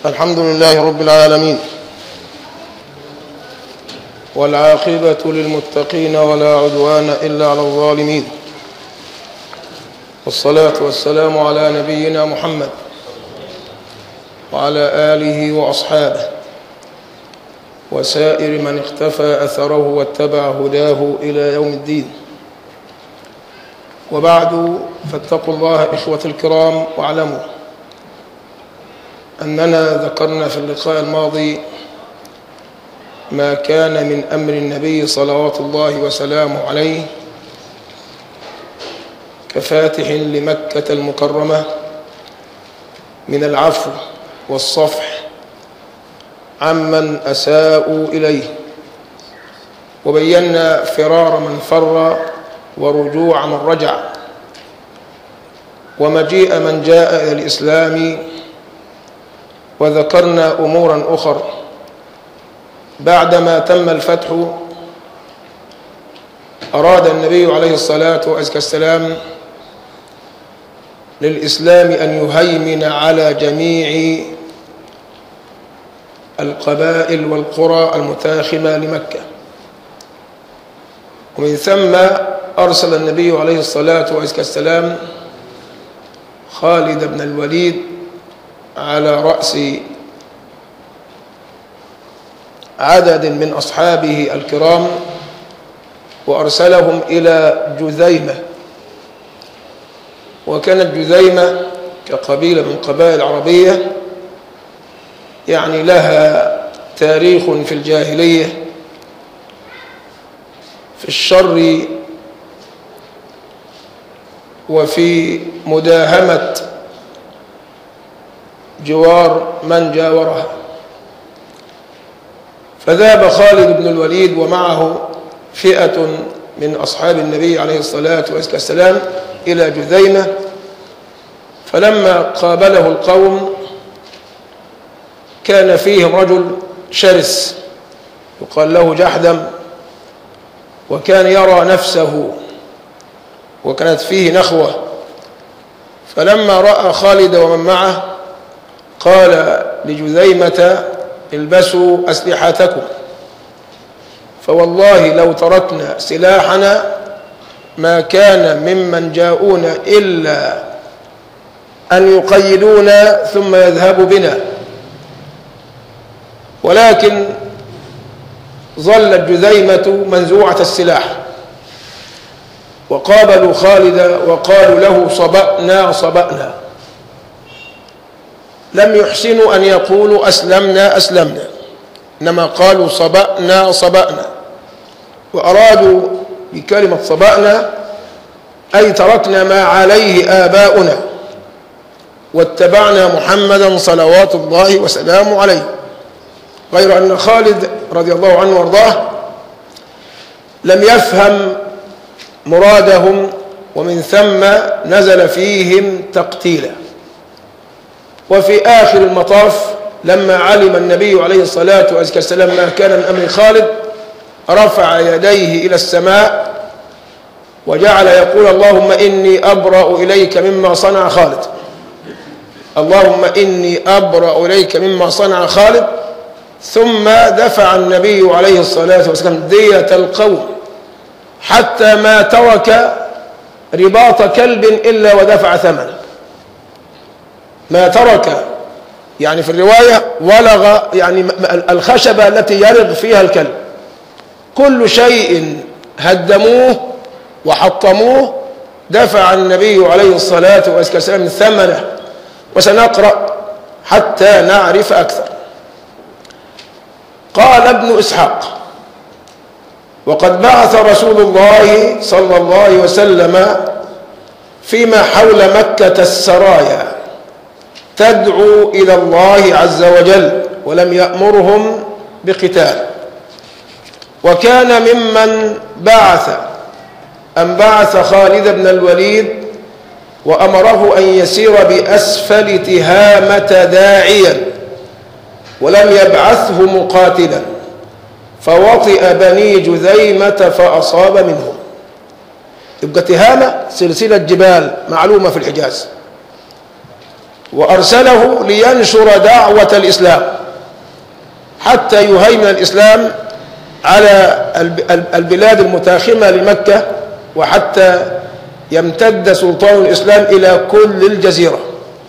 الحمد لله رب العالمين والعاقبة للمتقين ولا عدوان إلا على الظالمين والصلاة والسلام على نبينا محمد وعلى آله وأصحابه وسائر من اختفى أثره واتبع هداه إلى يوم الدين وبعد فاتقوا الله إخوة الكرام واعلموا أننا ذكرنا في اللقاء الماضي ما كان من أمر النبي صلوات الله وسلامه عليه كفاتح لمكة المكرمة من العفو والصفح عمن أساءوا إليه وبينا فرار من فر ورجوع من رجع ومجيء من جاء إلى الإسلام وذكرنا أمورا أخر بعدما تم الفتح أراد النبي عليه الصلاة والسلام للإسلام أن يهيمن على جميع القبائل والقرى المتاخمة لمكة ومن ثم أرسل النبي عليه الصلاة والسلام خالد بن الوليد على رأس عدد من أصحابه الكرام وأرسلهم إلى جذيمة وكانت جذيمة كقبيلة من قبائل العربية يعني لها تاريخ في الجاهلية في الشر وفي مداهمة جوار من جاورها فذهب خالد بن الوليد ومعه فئة من أصحاب النبي عليه الصلاة والسلام إلى جذيمة فلما قابله القوم كان فيهم رجل شرس يقال له جحدم وكان يرى نفسه وكانت فيه نخوة فلما رأى خالد ومن معه قال لجذيمة البسوا أسلحتكم فوالله لو تركنا سلاحنا ما كان ممن جاءونا إلا أن يقيدونا ثم يذهبوا بنا ولكن ظلت جذيمة منزوعة السلاح وقابلوا خالد وقالوا له صبأنا صبأنا لم يحسنوا أن يقولوا أسلمنا أسلمنا إنما قالوا صبأنا صبأنا وأرادوا بكلمة صبأنا أي تركنا ما عليه آباؤنا واتبعنا محمدا صلوات الله وسلامه عليه غير أن خالد رضي الله عنه وارضاه لم يفهم مرادهم ومن ثم نزل فيهم تقتيلا وفي آخر المطاف لما علم النبي عليه الصلاة والسلام ما كان من أمر خالد رفع يديه إلى السماء وجعل يقول اللهم إني أبرأ إليك مما صنع خالد اللهم إني أبرأ إليك مما صنع خالد ثم دفع النبي عليه الصلاة والسلام دية القوم حتى ما ترك رباط كلب إلا ودفع ثمنه ما ترك يعني في الرواية ولغ يعني الخشبة التي يرغ فيها الكلب كل شيء هدموه وحطموه دفع النبي عليه الصلاة والسلام ثمنه وسنقرأ حتى نعرف أكثر قال ابن إسحاق وقد بعث رسول الله صلى الله عليه وسلم فيما حول مكة السرايا تدعو إلى الله عز وجل ولم يأمرهم بقتال وكان ممن بعث أن بعث خالد بن الوليد وأمره أن يسير بأسفل تهامة داعيا ولم يبعثه مقاتلا فوطئ بني جذيمة فأصاب منهم يبقى تهامة سلسلة جبال معلومة في الحجاز وأرسله لينشر دعوة الإسلام حتى يهيمن الإسلام على البلاد المتاخمة لمكة وحتى يمتد سلطان الإسلام إلى كل الجزيرة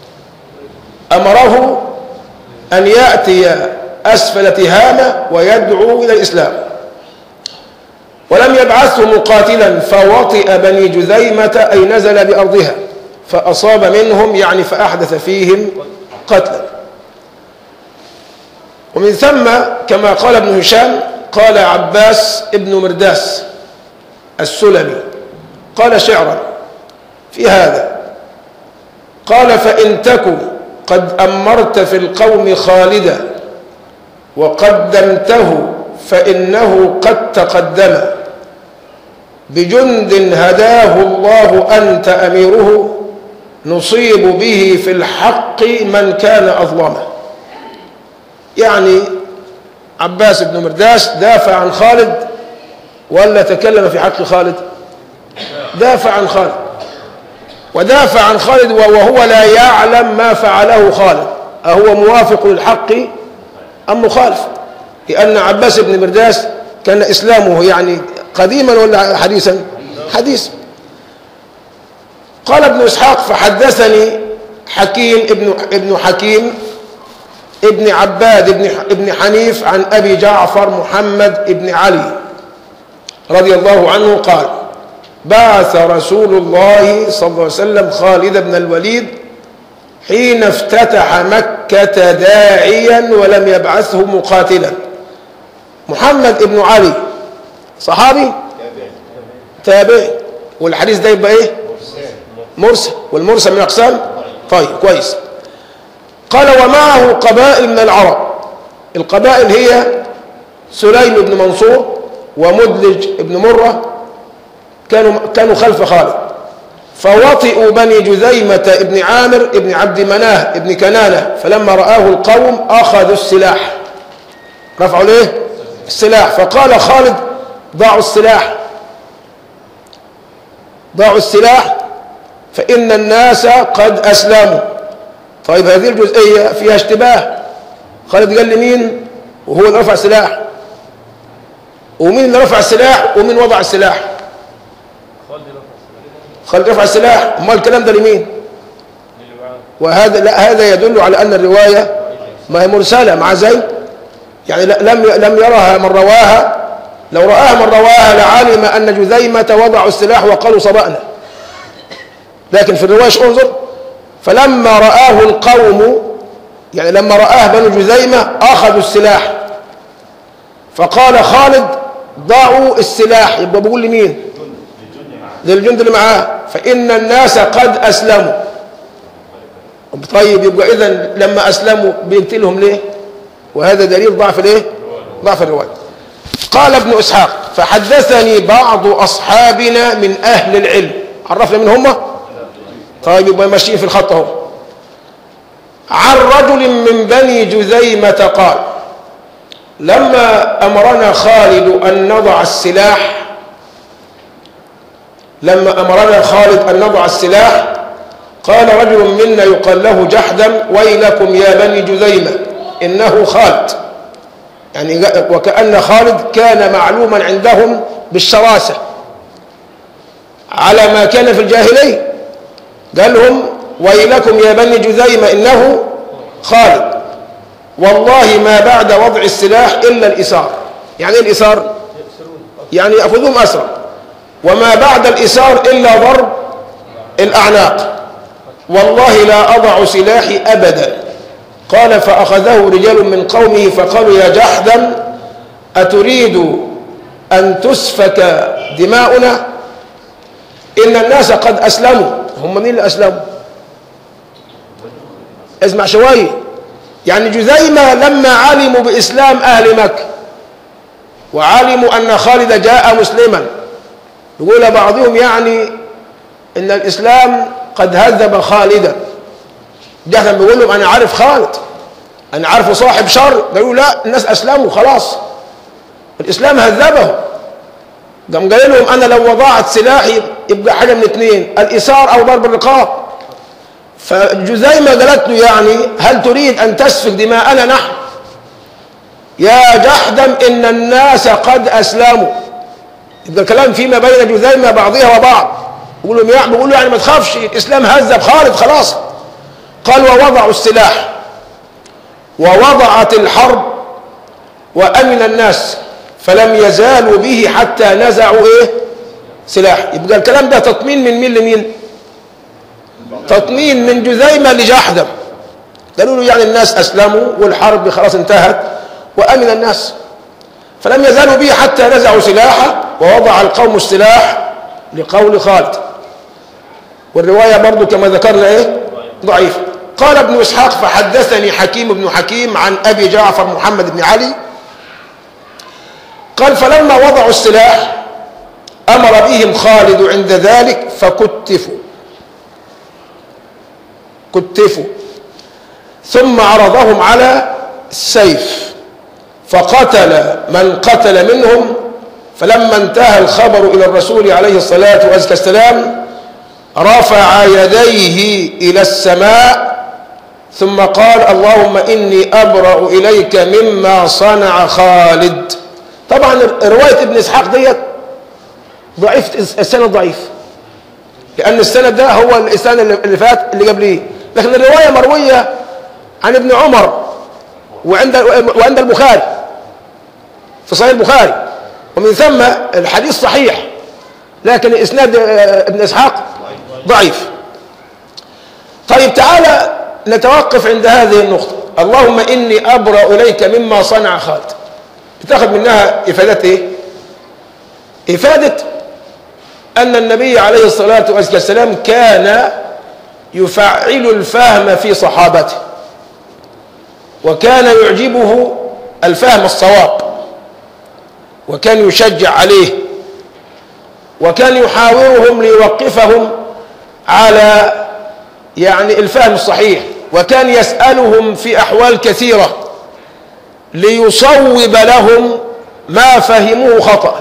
أمره أن يأتي أسفل تهامة ويدعو إلى الإسلام ولم يبعثه مقاتلا فوطئ بني جذيمة أي نزل بأرضها فأصاب منهم يعني فأحدث فيهم قتلا ومن ثم كما قال ابن هشام قال عباس ابن مرداس السلمي قال شعرا في هذا قال فإن تكن قد أمرت في القوم خالدا وقدمته فإنه قد تقدم بجند هداه الله أنت أميره نصيب به في الحق من كان أظلمه يعني عباس بن مرداس دافع عن خالد ولا تكلم في حق خالد دافع عن خالد ودافع عن خالد وهو لا يعلم ما فعله خالد أهو موافق للحق أم مخالف لأن عباس بن مرداس كان إسلامه يعني قديما ولا حديثا حديث قال ابن إسحاق فحدثني حكيم ابن, ابن حكيم ابن عباد ابن, ابن حنيف عن أبي جعفر محمد ابن علي رضي الله عنه قال بعث رسول الله صلى الله عليه وسلم خالد بن الوليد حين افتتح مكة داعيا ولم يبعثه مقاتلا محمد ابن علي صحابي تابعي والحديث ده يبقى ايه مرسل والمرسل من اقسام طيب كويس قال ومعه قبائل من العرب القبائل هي سليم بن منصور ومدلج بن مرة كانوا كانوا خلف خالد فوطئوا بني جذيمة ابن عامر ابن عبد مناه ابن كنانة فلما رآه القوم أخذوا السلاح رفعوا ليه السلاح فقال خالد ضعوا السلاح ضعوا السلاح فإن الناس قد أسلموا طيب هذه الجزئية فيها اشتباه خالد قال لمين وهو اللي رفع السلاح ومين اللي رفع السلاح ومين وضع السلاح خالد رفع السلاح امال الكلام ده لمين وهذا لا هذا يدل على ان الروايه ما هي مرسله مع زي يعني لم لم يرها من رواها لو راها من رواها لعلم ان جذيمه وضعوا السلاح وقالوا صبأنا لكن في الروايه انظر فلما رآه القوم يعني لما رآه بنو جذيمة أخذوا السلاح فقال خالد ضعوا السلاح يبقى بقول لمين للجند اللي معاه فإن الناس قد أسلموا طيب يبقى إذا لما أسلموا بيقتلهم ليه وهذا دليل ضعف الايه ضعف الرواية قال ابن إسحاق فحدثني بعض أصحابنا من أهل العلم عرفنا من هم طيب يبقى ماشيين في الخط اهو عن رجل من بني جذيمة قال لما أمرنا خالد أن نضع السلاح لما أمرنا خالد أن نضع السلاح قال رجل منا يقال له جحدم ويلكم يا بني جذيمة إنه خالد يعني وكأن خالد كان معلوما عندهم بالشراسة على ما كان في الجاهليه قال لهم ويلكم يا بني جذيمة إنه خالد والله ما بعد وضع السلاح إلا الإسار يعني إيه الإسار يعني يأخذهم أسرى وما بعد الإسار إلا ضرب الأعناق والله لا أضع سلاحي أبدا قال فأخذه رجال من قومه فقالوا يا جحدم أتريد أن تسفك دماؤنا إن الناس قد أسلموا هم مين اللي أسلموا اسمع شوية يعني جذيمة لما علموا بإسلام أهل مكة وعلموا أن خالد جاء مسلما يقول بعضهم يعني إن الإسلام قد هذب خالدا جهلا بيقول لهم أنا عارف خالد أنا عارفه صاحب شر قالوا لا الناس أسلموا خلاص الإسلام هذبه قام قال لهم أنا لو وضعت سلاحي يبقى حاجة من اثنين الإسار أو ضرب الرقاب فجزيمة قالت له يعني هل تريد أن تسفك دماءنا نحن يا جحدم إن الناس قد أسلموا يبقى الكلام فيما بين جذيمة بعضها وبعض بيقولوا يعني بيقولوا يعني ما تخافش الإسلام هذب خالد خلاص قال ووضعوا السلاح ووضعت الحرب وأمن الناس فلم يزالوا به حتى نزعوا إيه سلاح يبقى الكلام ده تطمين من مين لمين تطمين من جذيمة لجحدم قالوا له يعني الناس أسلموا والحرب خلاص انتهت وأمن الناس فلم يزالوا به حتى نزعوا سلاحه ووضع القوم السلاح لقول خالد والرواية برضو كما ذكرنا ايه ضعيف قال ابن إسحاق فحدثني حكيم بن حكيم عن أبي جعفر محمد بن علي قال فلما وضعوا السلاح أمر بهم خالد عند ذلك فكتفوا كتفوا ثم عرضهم على السيف فقتل من قتل منهم فلما انتهى الخبر إلى الرسول عليه الصلاة والسلام رفع يديه إلى السماء ثم قال اللهم إني أبرأ إليك مما صنع خالد طبعا رواية ابن إسحاق ديت ضعيف السند ضعيف لأن السند ده هو الإسناد اللي فات اللي قبليه لكن الرواية مروية عن ابن عمر وعند وعند البخاري في صحيح البخاري ومن ثم الحديث صحيح لكن اسناد ابن اسحاق ضعيف طيب تعالى نتوقف عند هذه النقطة اللهم إني أبرأ إليك مما صنع خالد بتاخذ منها إفادة إيه؟ إفادة أن النبي عليه الصلاة والسلام كان يفعل الفهم في صحابته وكان يعجبه الفهم الصواب وكان يشجع عليه وكان يحاورهم ليوقفهم على يعني الفهم الصحيح وكان يسألهم في أحوال كثيرة ليصوب لهم ما فهموه خطأ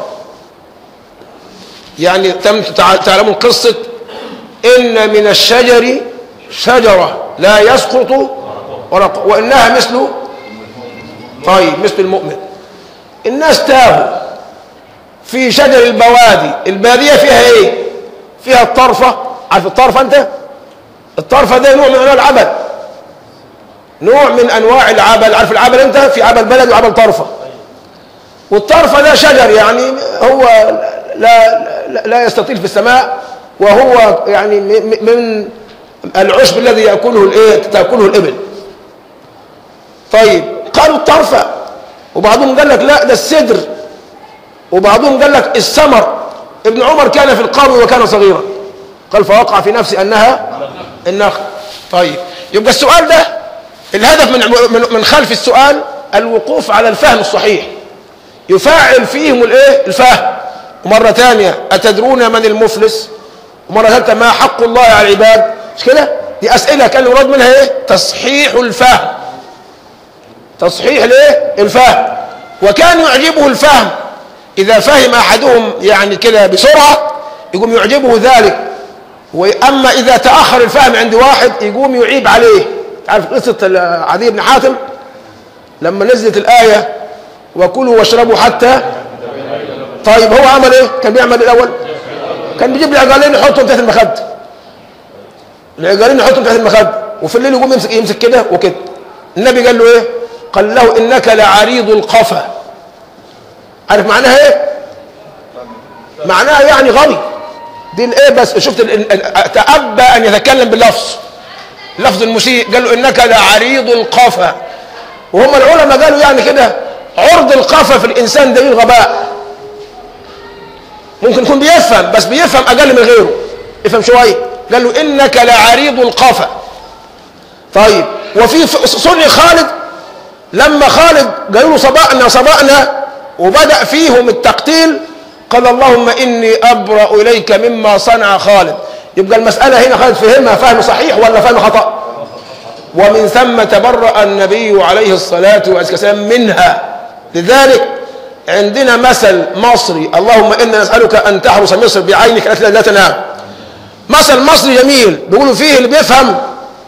يعني تعلمون قصة إن من الشجر شجرة لا يسقط ورق وإنها مثل طيب مثل المؤمن الناس تاهوا في شجر البوادي البادية فيها ايه فيها الطرفة عارف الطرفة انت الطرفة ده نوع من انواع العبل نوع من انواع العبل عارف العبل انت في عبل بلد وعبل طرفة والطرفة ده شجر يعني هو لا لا, لا يستطيل في السماء وهو يعني من العشب الذي يأكله الايه تأكله الإبل طيب قالوا الطرفة وبعضهم قال لك لا ده السدر وبعضهم قال لك السمر ابن عمر كان في القوم وكان صغيرا قال فوقع في نفسي أنها النخل طيب يبقى السؤال ده الهدف من من خلف السؤال الوقوف على الفهم الصحيح يفعل فيهم الايه الفهم ومرة ثانية أتدرون من المفلس ومرة ثالثة ما حق الله على العباد مش كده دي أسئلة كان المراد منها ايه تصحيح الفهم تصحيح الايه الفهم وكان يعجبه الفهم إذا فهم أحدهم يعني كده بسرعة يقوم يعجبه ذلك وأما إذا تأخر الفهم عند واحد يقوم يعيب عليه تعرف قصة عدي بن حاتم لما نزلت الآية وكلوا واشربوا حتى طيب هو عمل ايه كان بيعمل الاول كان بيجيب العجالين يحطهم تحت المخد العجالين يحطهم تحت المخد وفي الليل يقوم يمسك يمسك كده وكده النبي قال له ايه قال له انك لعريض القفا عارف معناها ايه معناها يعني غبي دي الايه بس شفت تأبى ان يتكلم باللفظ لفظ المسيء قال له انك لعريض القفا وهم العلماء قالوا يعني كده عرض القفا في الانسان دليل غباء ممكن يكون بيفهم بس بيفهم اقل من غيره يفهم شويه قال له انك لعريض القفا طيب وفي صنع خالد لما خالد قالوا له صبأنا صبأنا وبدأ فيهم التقتيل قال اللهم إني أبرأ إليك مما صنع خالد يبقى المسألة هنا خالد فهمها فهم صحيح ولا فهم خطأ ومن ثم تبرأ النبي عليه الصلاة والسلام منها لذلك عندنا مثل مصري اللهم إنا نسألك أن تحرس مصر بعينك التي لا تنام مثل مصري جميل بيقولوا فيه اللي بيفهم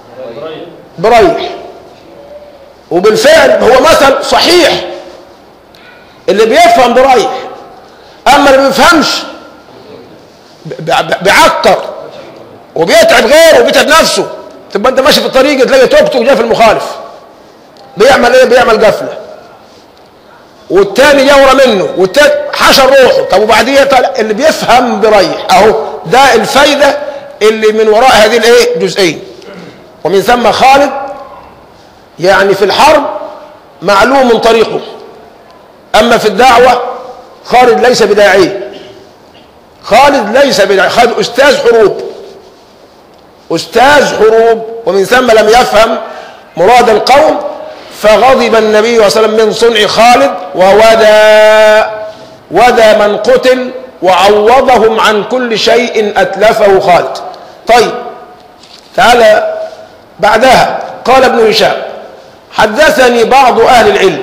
بريح وبالفعل هو مثل صحيح اللي بيفهم بريح اما اللي ما بيفهمش ب- ب- بيعكر وبيتعب غيره وبيتعب نفسه تبقى انت ماشي في الطريق تلاقي توك توك جاي في المخالف بيعمل ايه بيعمل قفله والتاني يورى منه والتاني حشر روحه طب وبعدين طلع اللي بيفهم بريح اهو ده الفايده اللي من وراء هذه الايه جزئين ومن ثم خالد يعني في الحرب معلوم طريقه اما في الدعوه خالد ليس بداعيه خالد ليس بداعيه خالد استاذ حروب استاذ حروب ومن ثم لم يفهم مراد القوم فغضب النبي صلى الله عليه وسلم من صنع خالد وودى ودى من قتل وعوضهم عن كل شيء اتلفه خالد طيب تعالى بعدها قال ابن هشام حدثني بعض اهل العلم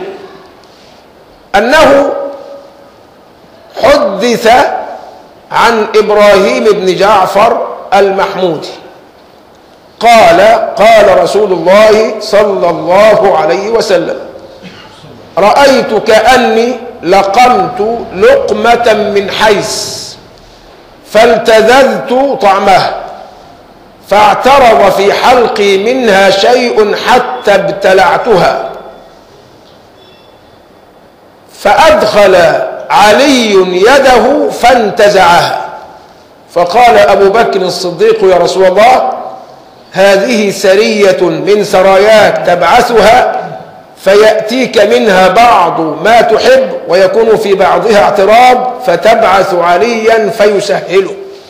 انه حدث عن ابراهيم بن جعفر المحمودي قال قال رسول الله صلى الله عليه وسلم رايت كاني لقمت لقمه من حيث فالتذذت طعمها فاعترض في حلقي منها شيء حتى ابتلعتها فادخل علي يده فانتزعها فقال ابو بكر الصديق يا رسول الله هذه سريه من سراياك تبعثها فياتيك منها بعض ما تحب ويكون في بعضها اعتراض فتبعث عليا فيسهله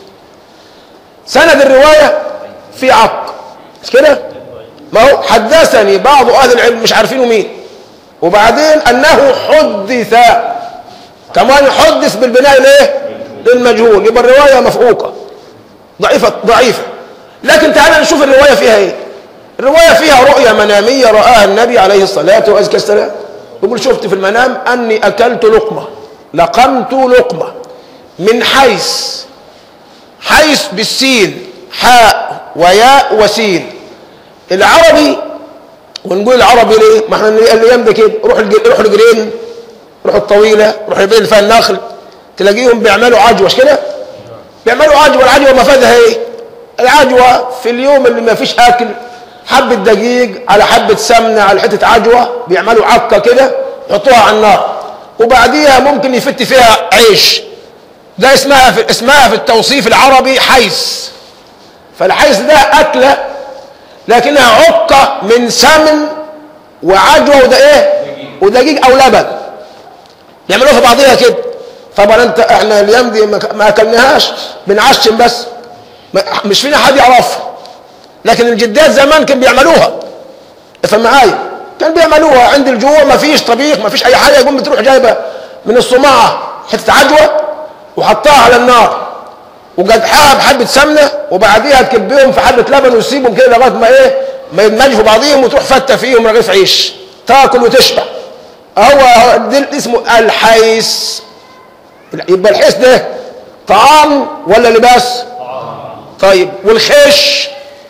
سند الروايه في عق مش كده ما هو حدثني بعض اهل العلم مش عارفينه مين وبعدين انه حدث كمان حدث بالبناء ليه للمجهول يبقى الروايه مفعوقه ضعيفه ضعيفه لكن تعالى نشوف الروايه فيها ايه الروايه فيها رؤيا مناميه راها النبي عليه الصلاه وازكى السلام يقول شفت في المنام اني اكلت لقمه لقمت لقمه من حيث حيث بالسين حاء وياء وسين العربي ونقول العربي ليه؟ ما احنا الايام ده كده روح الج- روح الجرين روح الطويله روح البيت اللي فيها النخل تلاقيهم بيعملوا عجوه مش كده؟ بيعملوا عجوه العجوه مفادها ايه؟ العجوه في اليوم اللي ما فيش اكل حبه دقيق على حبه سمنه على حته عجوه بيعملوا عكه كده يحطوها على النار وبعديها ممكن يفت فيها عيش ده اسمها في اسمها في التوصيف العربي حيث فالحيث ده اكله لكنها عقه من سمن وعجوه وده ايه ودقيق او لبن يعملوها في بعضيها كده طبعا انت احنا الايام دي ما ما اكلناهاش بنعشم بس ما- مش فينا حد يعرفها لكن الجدات زمان كانوا بيعملوها افهم معايا كان بيعملوها عند الجوع ما فيش طبيخ ما فيش اي حاجه يقوم بتروح جايبه من الصماعه حته عجوه وحطها على النار وقدحها بحبه سمنه وبعديها تكبيهم في حبه لبن وتسيبهم كده لغايه ما ايه ما يدمجوا بعضيهم وتروح فته فيهم رغيف عيش تاكل وتشبع هو ده اسمه الحيس يبقى الحيس ده طعام ولا لباس طيب والخيش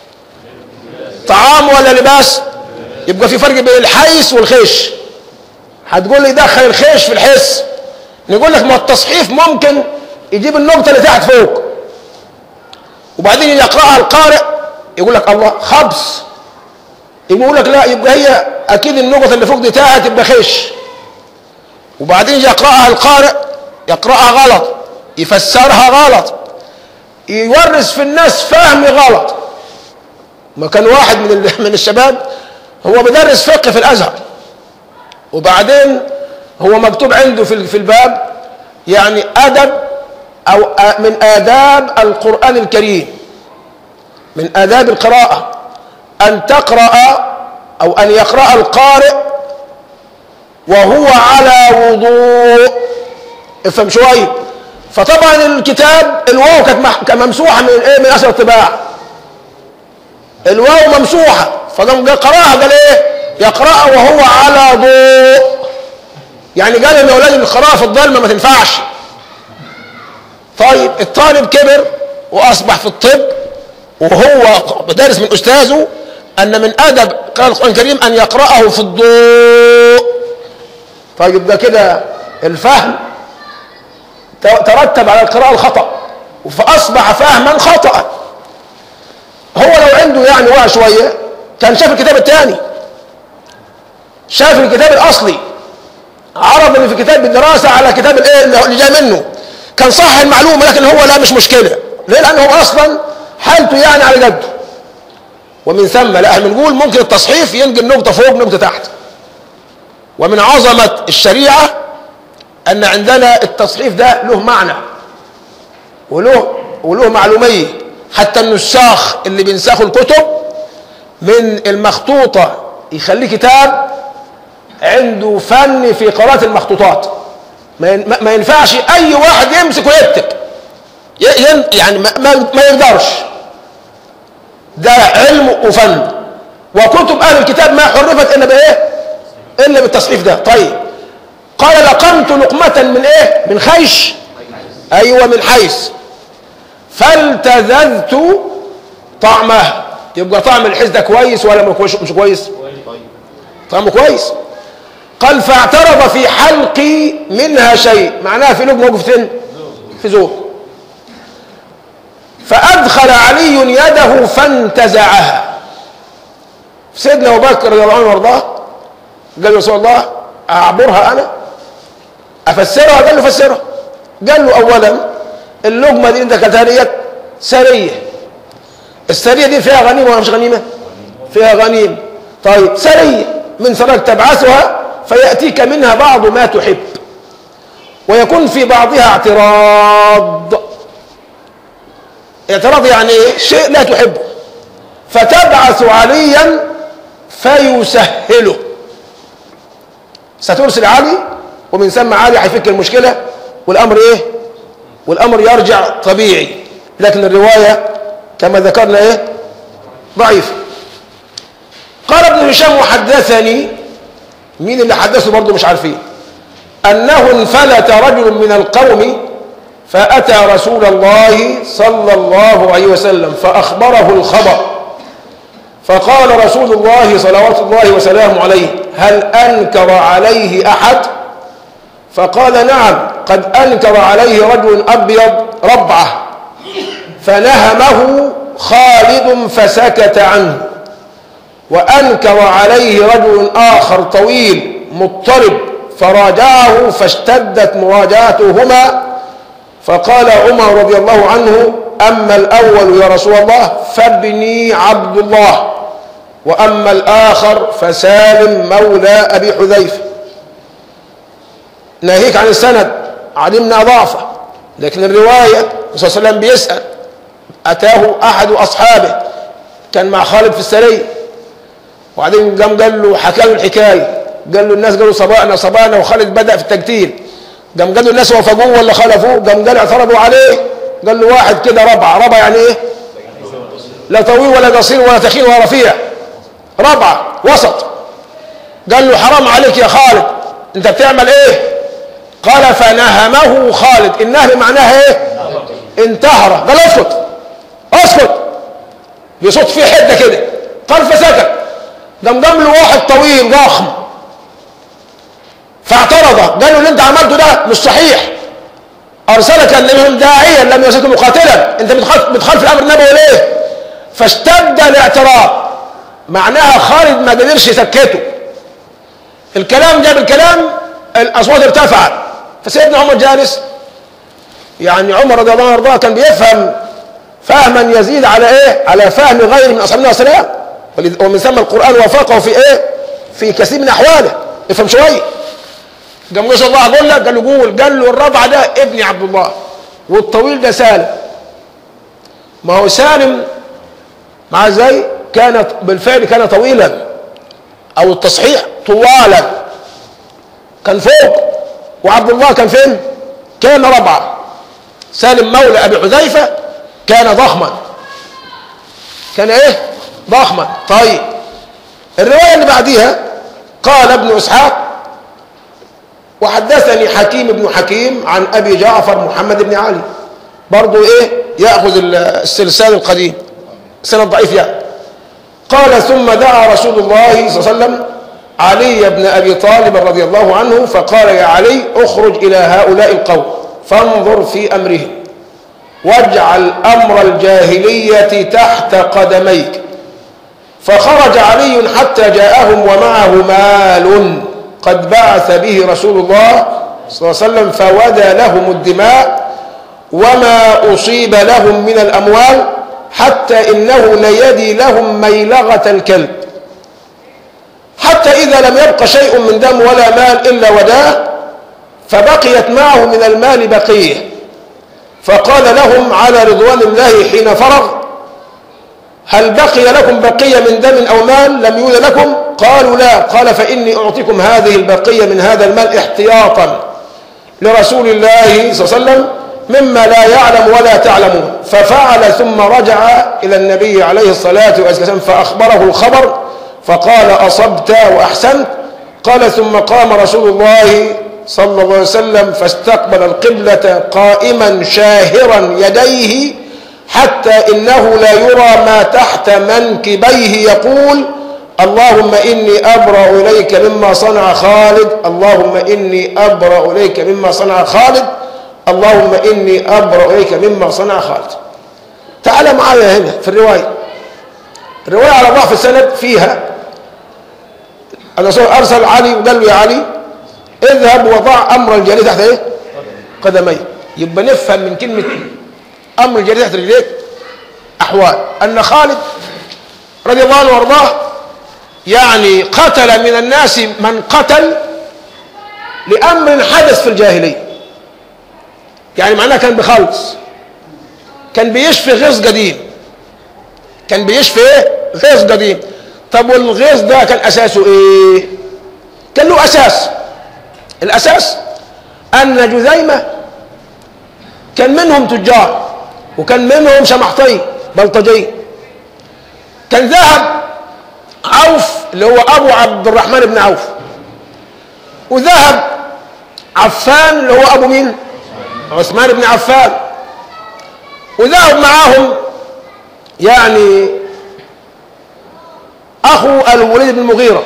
طعام ولا لباس يبقى في فرق بين الحيس والخيش هتقول لي دخل الخيش في الحس نقول لك ما التصحيف ممكن يجيب النقطه اللي تحت فوق وبعدين يقراها القارئ يقول لك الله خبز يقول لك لا يبقى هي اكيد النقطه اللي فوق دي تحت تبقى خيش وبعدين يقراها القارئ يقراها غلط يفسرها غلط يورث في الناس فهم غلط ما كان واحد من ال- من الشباب هو بيدرس فقه في الازهر وبعدين هو مكتوب عنده في ال- في الباب يعني ادب او آ- من آداب القرآن الكريم من آداب القراءة أن تقرأ أو أن يقرأ القارئ وهو على وضوء افهم شوية فطبعا الكتاب الواو كانت مح- كانت ممسوحة من ايه من اثر الطباعة الواو ممسوحة فقام قراها قال ايه يقرأ وهو على ضوء يعني قال ان اولاد القراءة في الظلمة ما تنفعش طيب الطالب كبر واصبح في الطب وهو دارس من استاذه أن من أدب قراءة القرآن الكريم أن يقرأه في الضوء طيب ده كده الفهم ترتب على القراءة الخطأ فأصبح فهما خطأ هو لو عنده يعني وعي شوية كان شاف الكتاب الثاني شاف الكتاب الأصلي عرض اللي في كتاب الدراسة على كتاب الايه اللي جاي منه كان صح المعلومة لكن هو لا مش مشكلة ليه لأنه هو أصلا حالته يعني على قده ومن ثم لا بنقول ممكن التصحيف ينقل نقطة فوق نقطة تحت ومن عظمة الشريعة أن عندنا التصحيف ده له معنى وله وله معلومية حتى النساخ اللي بينسخوا الكتب من المخطوطة يخليه كتاب عنده فن في قراءة المخطوطات ما ينفعش أي واحد يمسك ويكتب يعني ما, ما يقدرش ده علم وفن وكتب أهل الكتاب ما حرفت إلا بإيه إلا بالتصحيف ده طيب قال لقمت لقمة من إيه من خيش أيوة من حيث فالتذذت طعمها يبقى طعم الحس ده كويس ولا مش كويس طعمه كويس قال فاعترض في حلقي منها شيء معناها في لقمه موقف فين في زور فأدخل علي يده فانتزعها سيدنا أبو بكر رضي الله عنه وارضاه قال له رسول الله أعبرها أنا أفسرها قال له فسرها قال له أولا اللقمة دي أنت كلتها ديت سرية السرية دي فيها غنيمة ولا مش غنيمة؟ فيها غنيمة طيب سرية من سرك تبعثها فيأتيك منها بعض ما تحب ويكون في بعضها اعتراض اعتراض يعني ايه شيء لا تحبه فتبعث عليا فيسهله سترسل علي ومن ثم علي هيفك المشكله والامر ايه والامر يرجع طبيعي لكن الروايه كما ذكرنا ايه ضعيفه قال ابن هشام وحدثني مين اللي حدثه برضه مش عارفين انه انفلت رجل من القوم فأتى رسول الله صلى الله عليه وسلم فأخبره الخبر فقال رسول الله صلوات الله وسلامه عليه هل أنكر عليه أحد فقال نعم قد أنكر عليه رجل أبيض ربعة فنهمه خالد فسكت عنه وأنكر عليه رجل آخر طويل مضطرب فراجعه فاشتدت مراجعتهما فقال عمر رضي الله عنه أما الأول يا رسول الله فابني عبد الله وأما الآخر فسالم مولى أبي حذيفة ناهيك عن السند علمنا ضعفه لكن الرواية صلى الله عليه وسلم بيسأل أتاه أحد أصحابه كان مع خالد في السرية وبعدين قام قال له حكى له الحكاية قال له الناس قالوا صبانا صبانا وخالد بدأ في التقتيل قام قال له الناس وافقوه ولا خالفوه قام قال اعترضوا عليه قال له واحد كده ربع ربع يعني ايه لا طويل ولا قصير ولا تخين ولا رفيع ربع وسط قال له حرام عليك يا خالد انت بتعمل ايه قال فنهمه خالد النهم معناها ايه انتهر قال اسكت اسكت بصوت فيه حده كده قال فسكت قام قام له واحد طويل ضخم فاعترض قال له اللي انت عملته ده مش صحيح ارسلك النبي داعيا لم يرسلك مقاتلا انت بتخالف الامر النبوي ليه فاشتد الاعتراض معناها خالد ما قدرش يسكته الكلام جاب الكلام الاصوات ارتفعت فسيدنا عمر جالس يعني عمر رضي الله عنه وارضاه كان بيفهم فهما يزيد على ايه على فهم غيره من اصحاب النبي صلى الله عليه وسلم ومن ثم القران وافقه في ايه في كثير من احواله افهم شويه قام نسأل الله اقول لك قال له قول قال له الربع ده ابني عبد الله والطويل ده سالم ما هو سالم مع ازاي كان بالفعل كان طويلا او التصحيح طوالا كان فوق وعبد الله كان فين كان ربعة سالم مولى ابي حذيفة كان ضخما كان ايه ضخما طيب الرواية اللي بعديها قال ابن اسحاق وحدثني حكيم بن حكيم عن ابي جعفر محمد بن علي برضه ايه ياخذ السلسال القديم سند ضعيف يعني قال ثم دعا رسول الله صلى الله عليه وسلم علي بن أبي طالب رضي الله عنه فقال يا علي اخرج إلى هؤلاء القوم فانظر في أمرهم واجعل أمر الجاهلية تحت قدميك فخرج علي حتى جاءهم ومعه مال قد بعث به رسول الله صلى الله عليه وسلم فودى لهم الدماء وما أصيب لهم من الأموال حتى إنه ليدي لهم ميلغة الكلب حتى إذا لم يبق شيء من دم ولا مال إلا وداه فبقيت معه من المال بقية فقال لهم على رضوان الله حين فرغ هل بقي لكم بقية من دم أو مال لم يولد لكم قالوا لا قال فإني أعطيكم هذه البقية من هذا المال احتياطا لرسول الله صلى الله عليه وسلم مما لا يعلم ولا تعلمون ففعل ثم رجع إلى النبي عليه الصلاة والسلام فأخبره الخبر فقال أصبت وأحسنت قال ثم قام رسول الله صلى الله عليه وسلم فاستقبل القبلة قائما شاهرا يديه حتى إنه لا يرى ما تحت منكبيه يقول اللهم إني أبرأ إليك مما صنع خالد اللهم إني أبرأ إليك مما صنع خالد اللهم إني أبرأ إليك مما صنع خالد تعال معايا هنا في الرواية الرواية على ضعف السند فيها الرسول أرسل علي وقال له يا علي اذهب وضع أمر الجارية تحت إيه؟ قدمي يبقى نفهم من كلمة أمر الجارية تحت رجليك أحوال أن خالد رضي الله عنه وارضاه يعني قتل من الناس من قتل لأمر حدث في الجاهلية يعني معناه كان بخلص كان بيشفي غيظ قديم كان بيشفي ايه غيظ قديم طب والغيظ ده كان اساسه ايه كان له اساس الاساس ان جذيمه كان منهم تجار وكان منهم شمحطين بلطجيه كان ذهب عوف اللي هو ابو عبد الرحمن بن عوف وذهب عفان اللي هو ابو مين عثمان بن عفان وذهب معاهم يعني اخو الوليد بن المغيره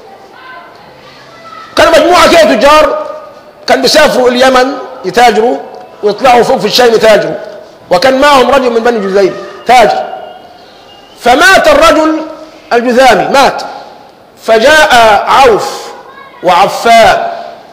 كانوا مجموعه كده تجار كان بيسافروا اليمن يتاجروا ويطلعوا فوق في الشام يتاجروا وكان معهم رجل من بني جذيم تاجر فمات الرجل الجذامي مات فجاء عوف وعفان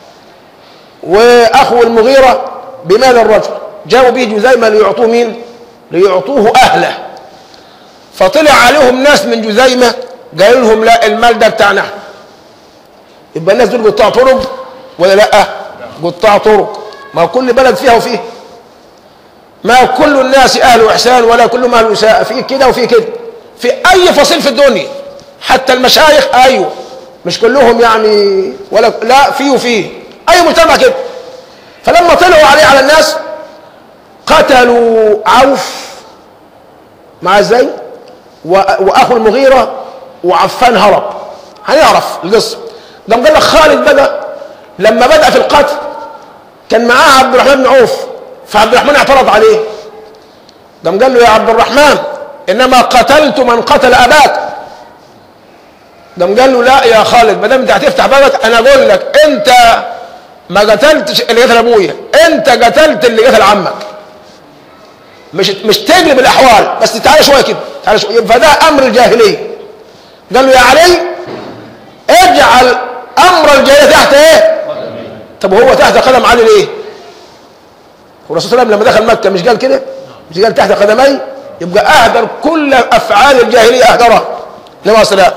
واخو المغيره بمال الرجل جاءوا به جذيمه ليعطوه مين ليعطوه اهله فطلع عليهم ناس من جذيمه قالوا لهم لا المال ده بتاعنا يبقى الناس دول قطاع طرق ولا لا قطاع طرق ما كل بلد فيها وفيه ما كل الناس اهل احسان ولا كلهم اهل اساءه في كده وفي كده في اي فصيل في الدنيا حتى المشايخ ايوه مش كلهم يعني ولا لا فيه وفيه اي مجتمع كده فلما طلعوا عليه على الناس قتلوا عوف مع ازاي واخو المغيره وعفان هرب هنعرف القصه ده قال لك خالد بدا لما بدا في القتل كان معاه عبد الرحمن بن عوف فعبد الرحمن اعترض عليه قام قال له يا عبد الرحمن انما قتلت من قتل اباك قام قال له لا يا خالد ما دام انت هتفتح بابك انا اقول لك انت ما قتلتش اللي قتل ابويا انت قتلت اللي قتل عمك مش مش تقلب الاحوال بس تعالى شويه كده تعالى شويه فده امر الجاهليه قال له يا علي اجعل امر الجاهليه تحت ايه طب هو تحت قدم علي ليه والرسول صلى الله عليه وسلم لما دخل مكه مش قال كده مش قال تحت قدمي يبقى اهدر كل افعال الجاهليه اهدرها لما صلاه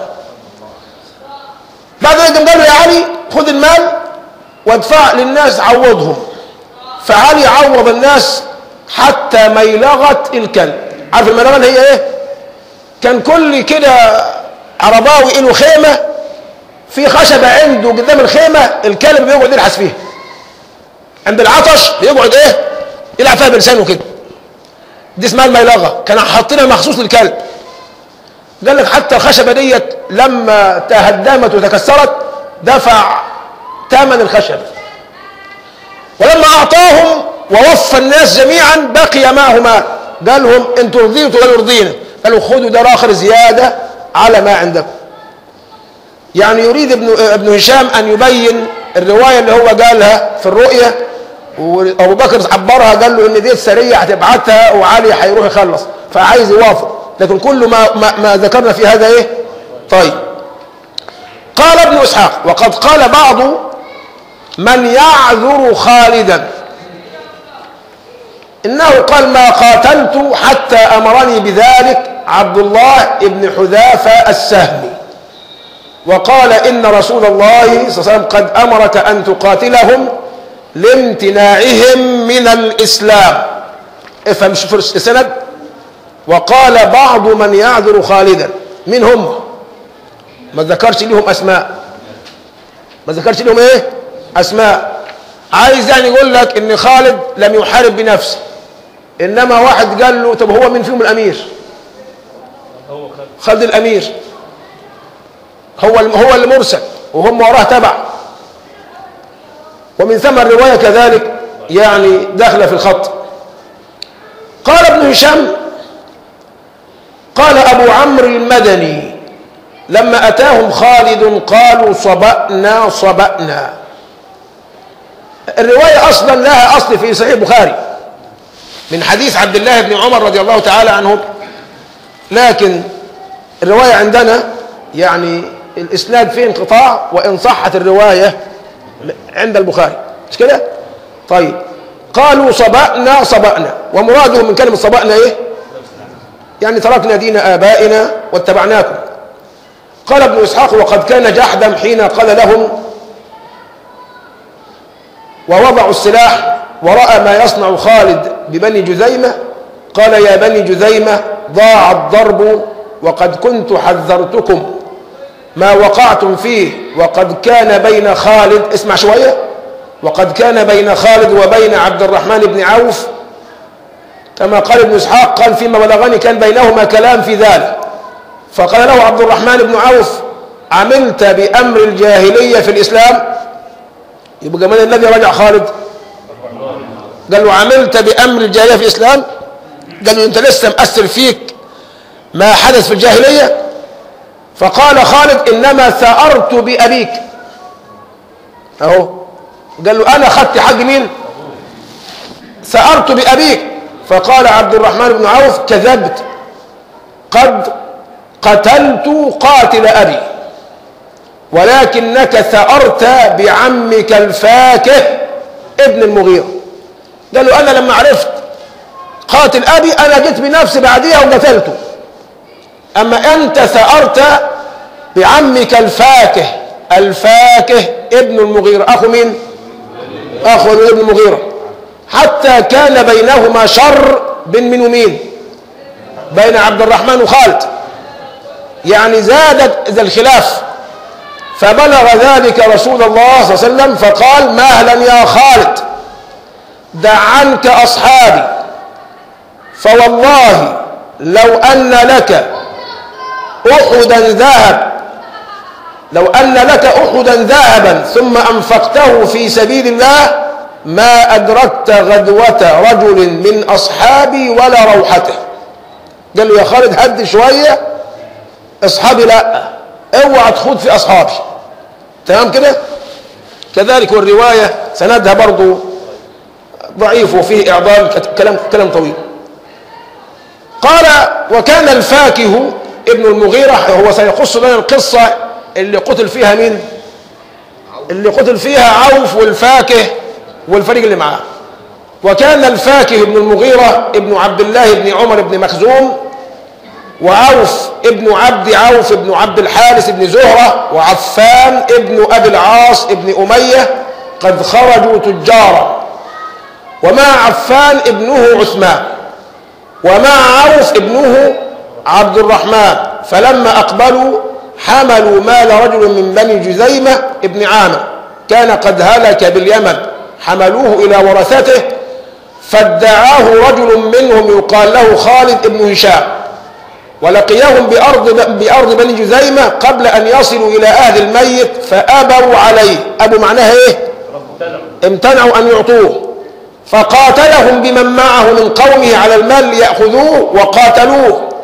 بعد ذلك قال له يا علي خذ المال وادفع للناس عوضهم فعلي عوض الناس حتى ميلغة الكلب عارف الميلغة هي ايه كان كل كده عرباوي له خيمة في خشبة عنده قدام الخيمة الكلب بيقعد يلحس فيها عند العطش بيقعد ايه يلعب فيها بلسانه كده دي اسمها الميلغة كانوا حاطينها مخصوص للكلب قال لك حتى الخشبة ديت لما تهدمت وتكسرت دفع ثمن الخشب ولما أعطاهم ووفى الناس جميعا بقي معه مال قال لهم انتوا رضيتوا قالوا رضينا قالوا خذوا ده اخر زيادة على ما عندكم يعني يريد ابن ابن هشام ان يبين الروايه اللي هو قالها في الرؤيه وابو بكر عبرها قال له ان دي السريه هتبعتها وعلي هيروح يخلص فعايز يوافق لكن كل ما ما, ما ذكرنا في هذا ايه طيب قال ابن اسحاق وقد قال بعض من يعذر خالدا انه قال ما قاتلت حتى امرني بذلك عبد الله بن حذافه السهمي وقال ان رسول الله صلى الله عليه وسلم قد امرك ان تقاتلهم لامتناعهم من الاسلام افهم شوف السند وقال بعض من يعذر خالدا من هم ما ذكرش لهم اسماء ما ذكرش لهم ايه اسماء عايز يعني يقول لك ان خالد لم يحارب بنفسه انما واحد قال له طب هو من فيهم الامير خالد الامير هو هو اللي مرسل وهم وراه تبع ومن ثم الروايه كذلك يعني داخله في الخط قال ابن هشام قال ابو عمرو المدني لما اتاهم خالد قالوا صبأنا صبأنا الروايه اصلا لها اصل في صحيح البخاري من حديث عبد الله بن عمر رضي الله تعالى عنه لكن الروايه عندنا يعني الاسناد فيه انقطاع وان صحت الروايه عند البخاري مش كده طيب قالوا صبأنا صبأنا ومراده من كلمه صبأنا ايه يعني تركنا دين ابائنا واتبعناكم قال ابن اسحاق وقد كان جحدم حين قال لهم ووضعوا السلاح وراى ما يصنع خالد ببني جذيمه قال يا بني جذيمه ضاع الضرب وقد كنت حذرتكم ما وقعتم فيه وقد كان بين خالد اسمع شويه وقد كان بين خالد وبين عبد الرحمن بن عوف كما قال ابن اسحاق قال فيما بلغني كان بينهما كلام في ذلك فقال له عبد الرحمن بن عوف عملت بامر الجاهليه في الاسلام يبقى من الذي رجع خالد قال له عملت بامر الجاهليه في الاسلام قال له انت لسه مأثر فيك ما حدث في الجاهليه فقال خالد انما ثأرت بابيك اهو قال له انا خدت حق مين ثأرت بابيك فقال عبد الرحمن بن عوف كذبت قد قتلت قاتل ابي ولكنك ثأرت بعمك الفاكه ابن المغيرة قال له أنا لما عرفت قاتل أبي أنا جيت بنفسي بعديها وقتلته أما أنت ثأرت بعمك الفاكه الفاكه ابن المغيرة أخو مين؟ أخو ابن المغيرة حتى كان بينهما شر بين من ومين؟ بين عبد الرحمن وخالد يعني زادت ذا الخلاف فبلغ ذلك رسول الله صلى الله عليه وسلم فقال مهلا يا خالد دع عنك أصحابي فوالله لو أن لك أحدا ذهب لو أن لك أحدا ذهبا ثم أنفقته في سبيل الله ما أدركت غدوة رجل من أصحابي ولا روحته قال له يا خالد هد شوية أصحابي لا اوعى تخوض في أصحابي تمام كده كذلك والرواية سندها برضو ضعيف وفيه إعضال كلام كلام طويل قال وكان الفاكه ابن المغيرة هو سيقص لنا القصة اللي قتل فيها مين اللي قتل فيها عوف والفاكه والفريق اللي معاه وكان الفاكه ابن المغيرة ابن عبد الله بن عمر بن مخزوم وعوف ابن عبد عوف ابن عبد الحارث بن زهرة وعفان ابن أبي العاص ابن أمية قد خرجوا تجارا ومع عفان ابنه عثمان ومع عوف ابنه عبد الرحمن فلما أقبلوا حملوا مال رجل من بني جذيمة ابن عامر كان قد هلك باليمن حملوه إلى ورثته فادعاه رجل منهم يقال له خالد بن هشام ولقيهم بأرض, بأرض بني جذيمة قبل أن يصلوا إلى أهل الميت فأبوا عليه أبوا معناها إيه امتنعوا أن يعطوه فقاتلهم بمن معه من قومه على المال ليأخذوه وقاتلوه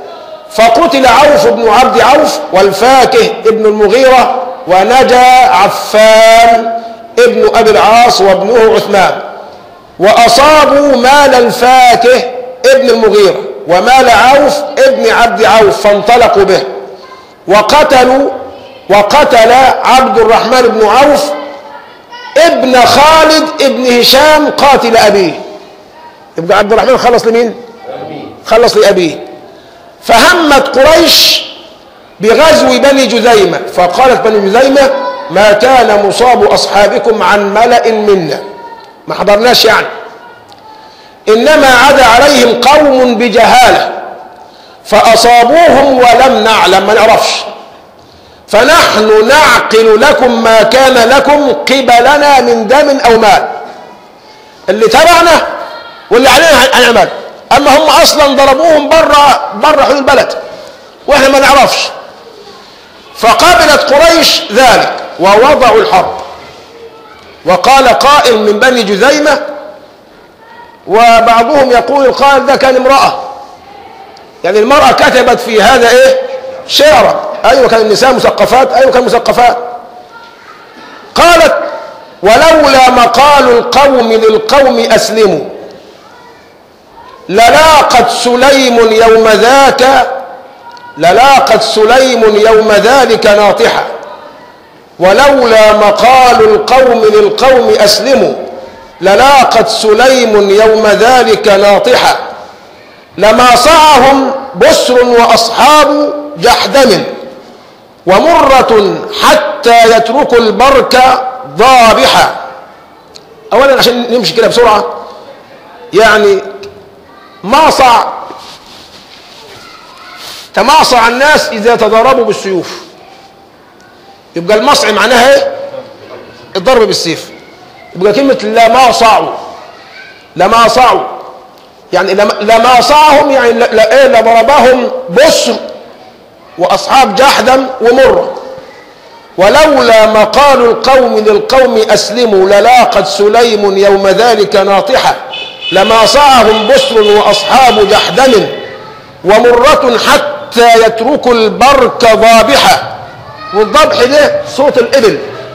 فقتل عوف بن عبد عوف والفاكه ابن المغيرة ونجا عفان ابن أبي العاص وابنه عثمان وأصابوا مال الفاكه ابن المغيرة ومال عوف ابن عبد عوف فانطلقوا به وقتلوا وقتل عبد الرحمن بن عوف ابن خالد ابن هشام قاتل أبيه يبقى عبد الرحمن خلص لمين خلص لأبيه فهمت قريش بغزو بني جذيمة فقالت بني جذيمة ما كان مصاب أصحابكم عن ملأ منا ما حضرناش يعني إنما عدا عليهم قوم بجهالة فأصابوهم ولم نعلم ما نعرفش فنحن نعقل لكم ما كان لكم قبلنا من دم أو مال اللي تبعنا واللي علينا هنعمل أما هم أصلا ضربوهم برا برا حدود البلد وإحنا ما نعرفش فقبلت قريش ذلك ووضعوا الحرب وقال قائل من بني جذيمة وبعضهم يقول القائل ده كان امرأة يعني المرأة كتبت في هذا ايه شعرا ايوه كان النساء مثقفات ايوه كان مثقفات قالت ولولا مقال القوم للقوم اسلموا للاقت سليم يوم ذاك للاقت سليم يوم ذلك ناطحة ولولا مقال القوم للقوم أسلموا للاقت سليم يوم ذلك ناطحة لما صعهم بسر وأصحاب جحدم ومرة حتى يتركوا البرك ضابحة أولا عشان نمشي كده بسرعة يعني ماصع تماصع الناس إذا تضاربوا بالسيوف يبقى المصع معناها ايه الضرب بالسيف يبقى كلمة لماصعوا لماصعوا يعني لماصعهم يعني لا ايه لضربهم بصر وأصحاب جحدم ومرة ولولا مقال القوم للقوم أسلموا للاقت سليم يوم ذلك ناطحة لما صاهم بسر وأصحاب جحدم ومرة حتى يتركوا البرك ضابحة والضبح ده صوت الإبل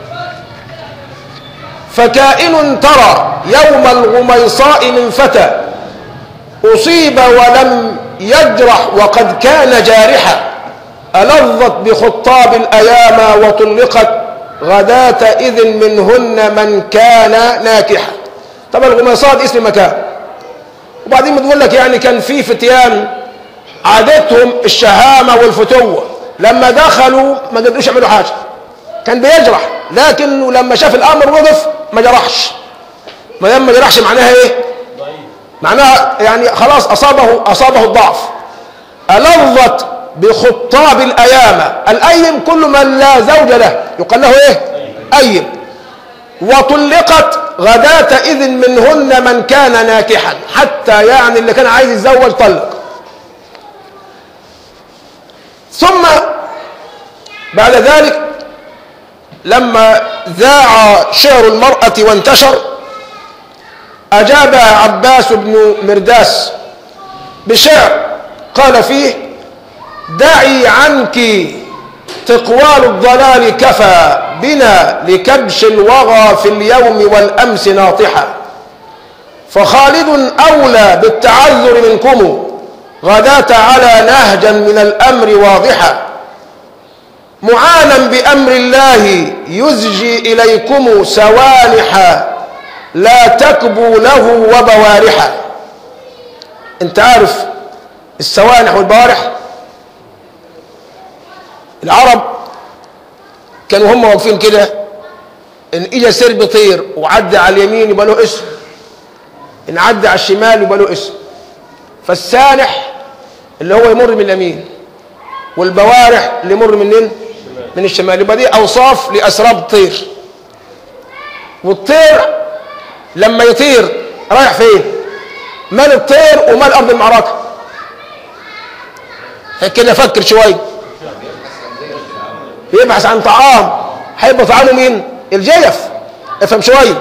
فكائن ترى يوم الغميصاء من فتى أصيب ولم يجرح وقد كان جارحا ألظت بخطاب الأيام وطلقت غداة إذن منهن من كان ناكحا طبعا الغميصاء اسم مكان وبعدين بتقول لك يعني كان في فتيان عادتهم الشهامة والفتوة لما دخلوا ما قدروش يعملوا حاجة كان بيجرح لكن لما شاف الأمر وقف ما جرحش ما دام ما جرحش معناها ايه معناها يعني خلاص أصابه أصابه الضعف ألظت بخطاب الأيام الأيم كل من لا زوج له يقال له ايه أيم وطلقت غداة إذن منهن من كان ناكحا حتى يعني اللي كان عايز يتزوج طلق ثم بعد ذلك لما ذاع شعر المرأة وانتشر أجابها عباس بن مرداس بشعر قال فيه دعي عنك تقوال الضلال كفى بنا لكبش الوغى في اليوم والأمس ناطحا فخالد أولى بالتعذر منكم غداة على نهجا من الأمر واضحا معانا بأمر الله يزجي إليكم سوانحا لا تكبوا له وبوارحا انت عارف السوانح والبوارح العرب كانوا هم واقفين كده ان اجى سرب طير وعدى على اليمين يبقى له اسم ان عدى على الشمال يبقى له اسم فالسانح اللي هو يمر من اليمين والبوارح اللي يمر منين من الشمال يبقى دي اوصاف لاسراب الطير والطير لما يطير رايح فين مال الطير ومال ارض المعركه كده فكر شويه يبحث عن طعام هيبقى طعامه مين الجيف افهم شويه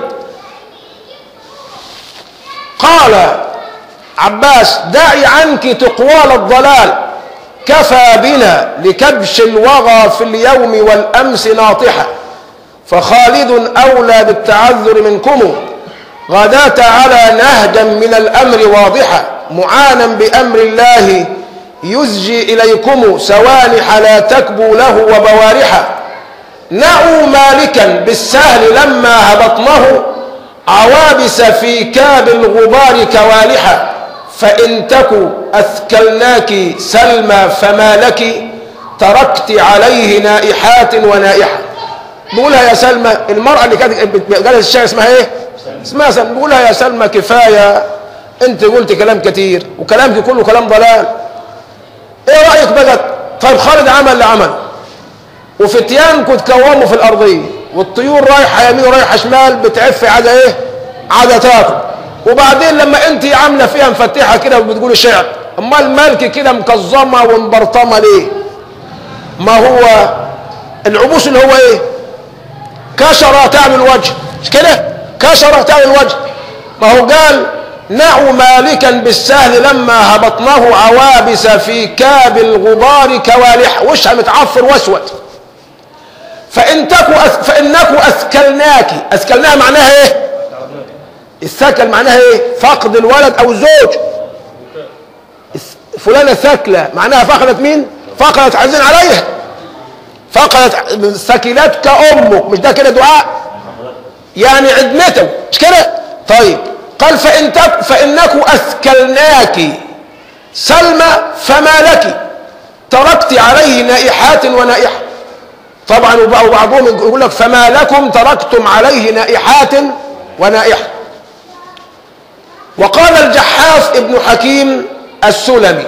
قال عباس دعي عنك تقوال الضلال كفى بنا لكبش الوغى في اليوم والأمس ناطحة فخالد أولى بالتعذر منكم غداة على نهجا من الأمر واضحة معانا بأمر الله يزجي إليكم سوانح لا تكبوا له وبوارحا نأوا مالكا بالسهل لما هبطنه عوابس في كاب الغبار كوالحا فإن تك أثكلناك سلمى فما لك تركت عليه نائحات ونائحة بقولها يا سلمى المرأة اللي كانت قالت الشاي اسمها ايه اسمها سلمى بقولها يا سلمى كفاية انت قلت كلام كتير وكلامك كله كلام ضلال ايه رأيك بقى طيب خالد عمل اللي عمله وفتيانكم تكوموا في الأرضية والطيور رايحة يمين ورايحة شمال بتعف عدا ايه عدا تاكل وبعدين لما انت عاملة فيها مفتحة كده وبتقول شعر امال مالك كده مكظمة ومبرطمة ليه ما هو العبوس اللي هو ايه كشرة تعمل وجه مش كده كشرة تعمل وجه ما هو قال نعوا مالكا بالسهل لما هبطناه عوابس في كاب الغبار كوالح وشها متعفر واسود فإن تكو أث... فإنكو أثكلناك أثكلناها معناها إيه الثكل معناها إيه فقد الولد أو الزوج فلانة ثكلة معناها فقدت مين فقدت عزين عليها فقدت ثكلتك أمك مش ده كده دعاء يعني عدمته مش كده طيب قال فإن تك فإنكو أثكلناك سلمى فما لك تركت عليه نائحات ونائحة طبعا وبعضهم يقول لك فما لكم تركتم عليه نائحات ونائحة وقال الجحاف ابن حكيم السلمي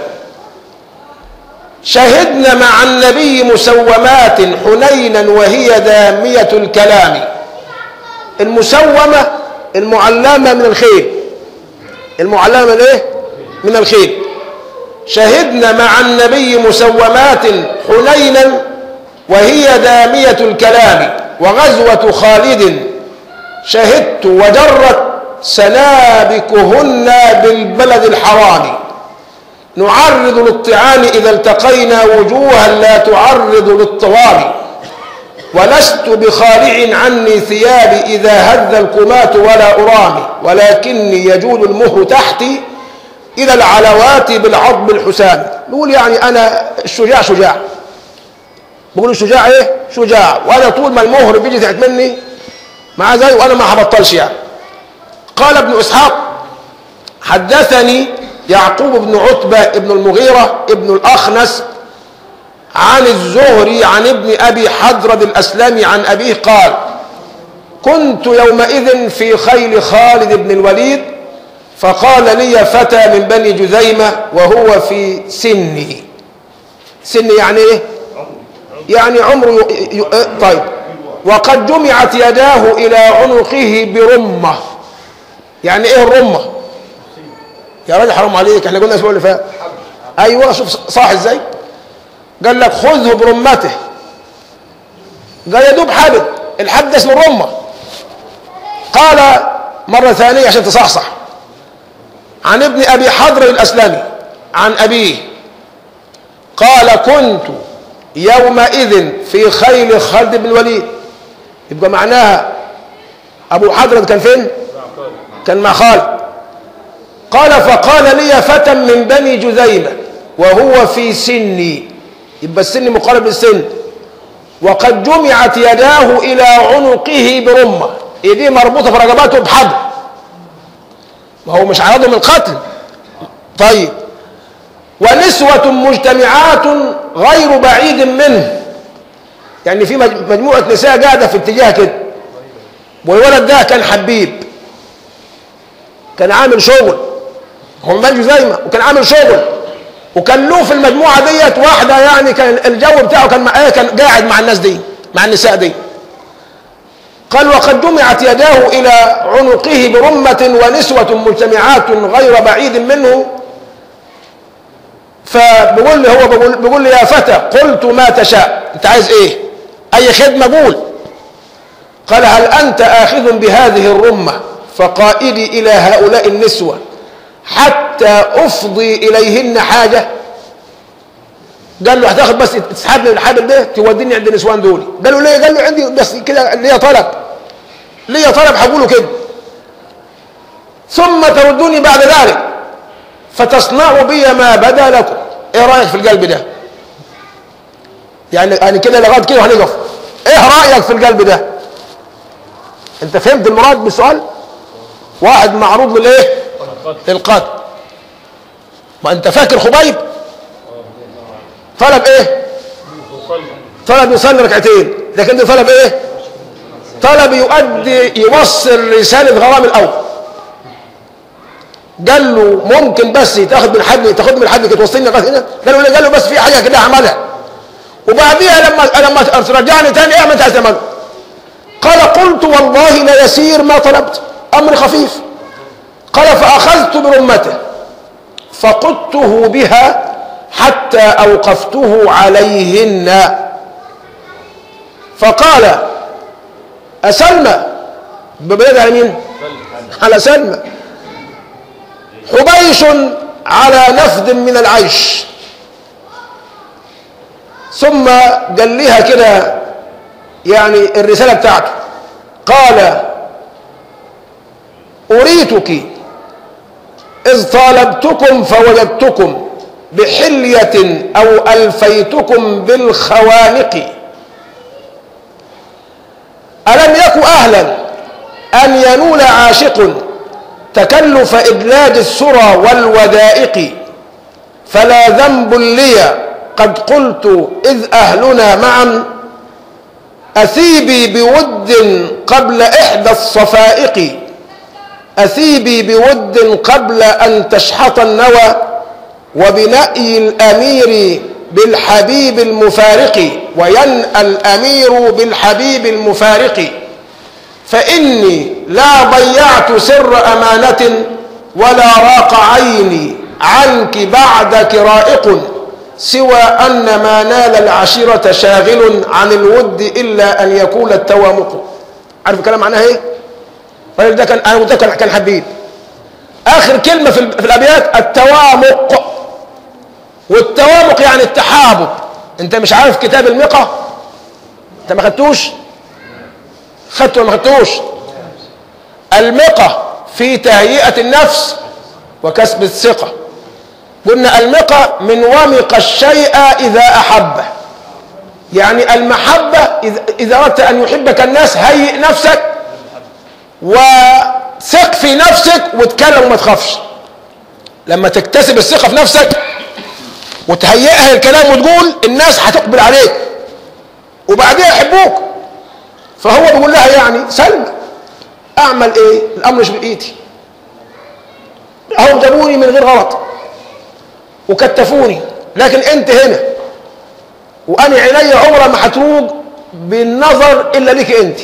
شهدنا مع النبي مسومات حنينا وهي دامية الكلام المسومة المعلمة من الخيل المعلمة من ايه من الخيل شهدنا مع النبي مسومات حنينا وهي دامية الكلام وغزوة خالد شهدت وجرت سنابكهن بالبلد الحرام نعرض للطعام إذا التقينا وجوها لا تعرض للطوام ولست بخالع عني ثيابي إذا هذ الكمات ولا أرامي ولكني يجول المهر تحتي إلى العلوات بالعظم الحسام بقول يعني أنا الشجاع شجاع بقول الشجاع إيه شجاع وأنا طول ما المهر بيجي تحت مني مع زي وأنا ما هبطلش يعني قال ابن إسحاق حدثني يعقوب بن عتبة ابن المغيرة ابن الأخنس عن الزهري عن ابن أبي حضرد الأسلمي عن أبيه قال كنت يومئذ في خيل خالد بن الوليد فقال لي فتى من بني جذيمة وهو في سني سني يعني ايه يعني عمره ي... ي... طيب وقد جمعت يداه إلى عنقه برمة يعني ايه الرمة يا راجل حرام عليك احنا قلنا الاسبوع اللي فات ايوه شوف صاح ازاي قال لك خذه برمته قال يدوب حبل الحبل اسمه الرمة قال مرة ثانية عشان تصحصح عن ابن أبي حضر الأسلمي عن أبيه قال كنت يومئذ في خيل خالد بن الوليد يبقى معناها أبو حضر كان فين كان مع خالد قال فقال لي فتى من بني جذيمة وهو في سني يبقى السن مقارب للسن وقد جمعت يداه إلى عنقه برمة ايديه مربوطة في رقبته بحبل ما هو مش عرضه من القتل طيب ونسوة مجتمعات غير بعيد منه يعني في مجموعة نساء قاعدة في اتجاه كده والولد ده كان حبيب كان عامل شغل هم بنجوا زيمة وكان عامل شغل وكان له في المجموعة ديت واحدة يعني كان الجو بتاعه كان معاه كان قاعد مع الناس دي مع النساء دي قال وقد جمعت يداه إلى عنقه برمة ونسوة مجتمعات غير بعيد منه فبقول لي هو بقول, بقول لي يا فتى قلت ما تشاء انت عايز ايه اي خدمة قول قال هل انت اخذ بهذه الرمة فقائدي الى هؤلاء النسوة حتى افضي اليهن حاجة قال له هتاخد بس تسحبني من الحبل ده توديني عند النسوان دول قال له ليه قال له عندي بس كده ليا طلب ليا طلب هقوله كده ثم تردوني بعد ذلك فتصنعوا بي ما بدا لكم ايه رايك في القلب ده يعني يعني كده لغايه كده هنقف ايه رايك في القلب ده انت فهمت المراد بالسؤال واحد معروض للايه للقتل ما انت فاكر خبيب طلب ايه طلب يصلي ركعتين لكن ده طلب ايه طلب يؤدي يوصل رساله غرام الاول قال له ممكن بس تاخد من حد تاخد من حد توصلني لغايه هنا قال له قال له بس في حاجه كده اعملها وبعديها لما لما ترجعني تاني ايه ما انت هتعمله قال قلت والله لا يسير ما طلبت امر خفيف قال فاخذت برمته فقدته بها حتى اوقفته عليهن فقال اسلمى ببلاد على مين على سلمى حبيش على نفذ من العيش ثم قال لها كده يعني الرسالة بتاعته قال أريتك إذ طالبتكم فوجدتكم بحلية أو ألفيتكم بالخوانق ألم يك أهلا أن ينول عاشق تكلف إدلاج السرى والودائق فلا ذنب لي قد قلت إذ أهلنا معا أثيبي بود قبل إحدى الصفائق أثيبي بود قبل أن تشحط النوى وبنأي الأمير بالحبيب المفارق وينأى الأمير بالحبيب المفارق فإني لا ضيعت سر أمانة ولا راق عيني عنك بعدك رائق سوى أن ما نال العشيرة شاغل عن الود إلا أن يكون التوامق عارف الكلام معناها إيه؟ الراجل ده كان أنا ده كان كان حبيب آخر كلمة في, في الأبيات التوامق والتوامق يعني التحابب أنت مش عارف كتاب المقة؟ أنت ما خدتوش؟ خدته ولا ما خدتوش؟ المقة في تهيئة النفس وكسب الثقة قلنا المقة من ومق الشيء إذا أحبه يعني المحبة إذا أردت أن يحبك الناس هيئ نفسك وثق في نفسك وتكلم وما تخافش لما تكتسب الثقة في نفسك وتهيئها الكلام وتقول الناس هتقبل عليك وبعدين يحبوك فهو بيقول لها يعني سلمى اعمل ايه الامر مش بايدي هم جابوني من غير غلط وكتفوني لكن انت هنا وانا عيني عمرها ما هتروج بالنظر الا ليك انت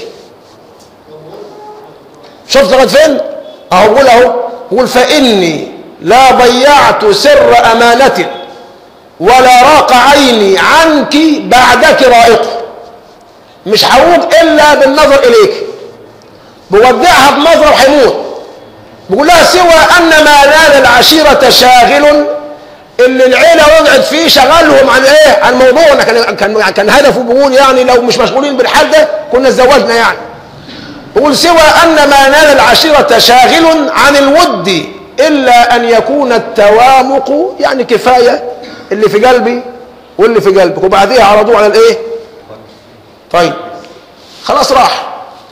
شفت لغايه فين اهو بقول اهو بقول فاني لا ضيعت سر امانه ولا راق عيني عنك بعدك رائق مش هروج الا بالنظر اليك بودعها بنظره وهيموت بيقول لها سوى ان ما نال العشيره شاغل اللي العيله وقعت فيه شغلهم عن ايه عن موضوعنا كان كان كان هدفه بيقول يعني لو مش مشغولين بالحال ده كنا اتزوجنا يعني بيقول سوى ان ما نال العشيره شاغل عن الود الا ان يكون التوامق يعني كفايه اللي في قلبي واللي في قلبك وبعديها عرضوه على الايه طيب خلاص راح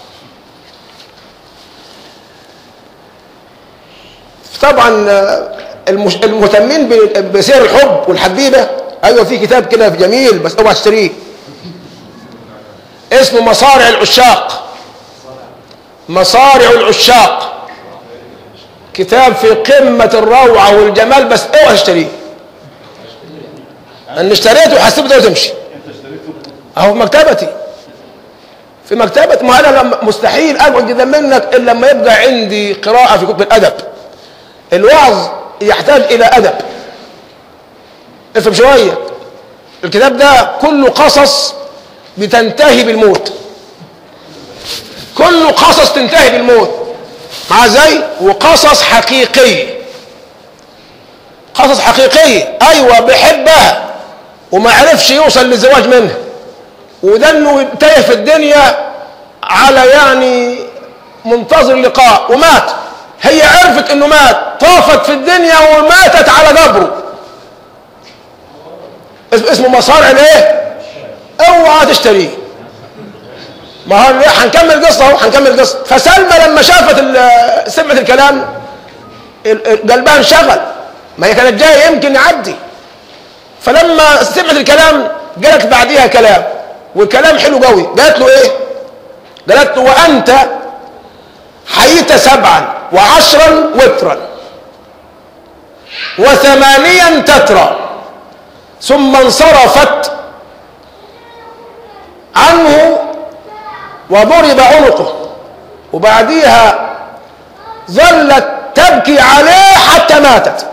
طبعا المهتمين بسير الحب والحبيبه ايوه في كتاب كده جميل بس اوعى تشتريه اسمه مصارع العشاق مصارع العشاق كتاب في قمة الروعة والجمال بس اوعى تشتريه أنا اشتريته وحسبته وتمشي أهو في مكتبتي في مكتبتي ما أنا لما مستحيل أقعد قدام منك إلا لما يبقى عندي قراءة في كتب الأدب الوعظ يحتاج إلى أدب افهم شوية الكتاب ده كله قصص بتنتهي بالموت كله قصص تنتهي بالموت مع زي وقصص حقيقية قصص حقيقية أيوة بحبها وما عرفش يوصل للزواج منها وده انه تايه في الدنيا على يعني منتظر لقاء ومات هي عرفت انه مات طافت في الدنيا وماتت على قبره اسمه مصارع الايه اوعى تشتريه ما هو هنكمل قصه اهو هنكمل قصه فسلمى لما شافت سمعت الكلام قلبها انشغل ما هي كانت جايه يمكن يعدي فلما سمعت الكلام قالت بعديها كلام والكلام حلو قوي قالت له ايه قالت له وانت حييت سبعا وعشرا وترا وثمانيا تترا ثم انصرفت عنه وضرب عنقه وبعديها ظلت تبكي عليه حتى ماتت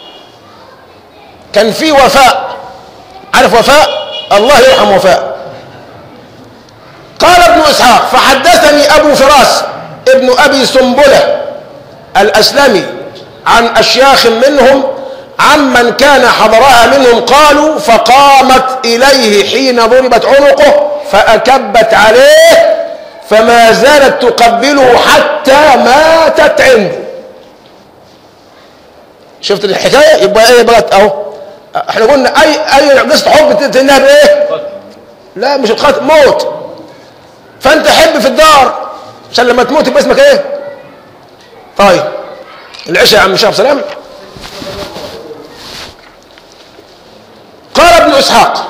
كان في وفاء عارف وفاء الله يرحم وفاء قال ابن اسحاق فحدثني ابو فراس ابن ابي سنبله الاسلمي عن اشياخ منهم عمن كان حضرها منهم قالوا فقامت اليه حين ضربت عنقه فاكبت عليه فما زالت تقبله حتى ماتت عنده شفت الحكايه يبقى ايه بقت اهو احنا قلنا اي اي قصه حب تنتهي بايه لا مش القتل موت فانت حب في الدار عشان لما تموت يبقى اسمك ايه طيب العشاء يا عم شاب سلام قال ابن اسحاق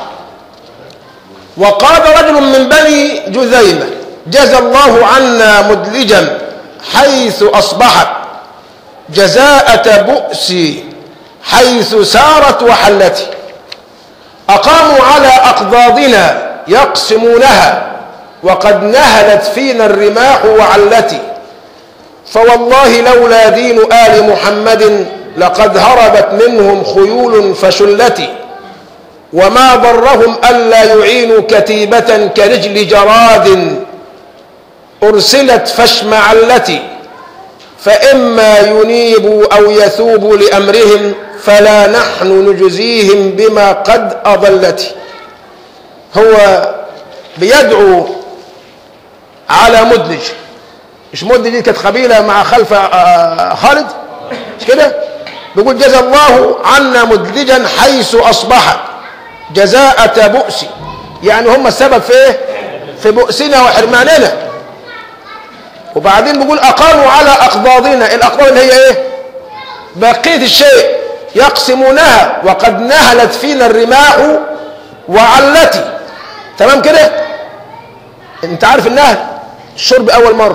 وقال رجل من بني جذيمه جزى الله عنا مدلجا حيث اصبحت جزاءة بؤس حيث سارت وحلتي أقاموا على أقضاضنا يقسمونها وقد نهلت فينا الرماح وعلتي فوالله لولا دين آل محمد لقد هربت منهم خيول فشلتي وما ضرهم ألا يعينوا كتيبة كرجل جراد أرسلت فاشمعلتي فإما ينيبوا أو يثوبوا لأمرهم فلا نحن نجزيهم بما قد أضلت هو بيدعو على مدلج مش مدلج دي كانت قبيلة مع خلف خالد مش كده بيقول جزى الله عنا مدلجا حيث أصبح جزاءة بؤس يعني هم السبب في ايه في بؤسنا وحرماننا وبعدين بيقول أقاموا على أقضاضنا الأقضاض اللي هي إيه بقية الشيء يقسمونها وقد نهلت فينا الرماح وعلتي تمام كده انت عارف النهل الشرب أول مرة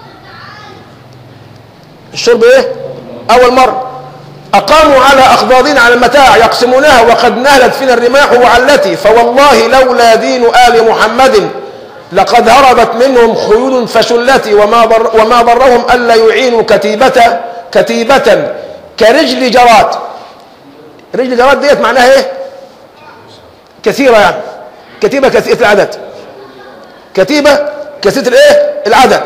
الشرب إيه أول مرة أقاموا على أقضاضنا على المتاع يقسمونها وقد نهلت فينا الرماح وعلتي فوالله لولا دين آل محمد لقد هربت منهم خيول فشلتي وما, ضر وما ضرهم ألا يعينوا كتيبة كتيبة كرجل جراد رجل جراد ديت معناها ايه كثيرة يعني كتيبة كثيرة العدد كتيبة كثيرة الايه العدد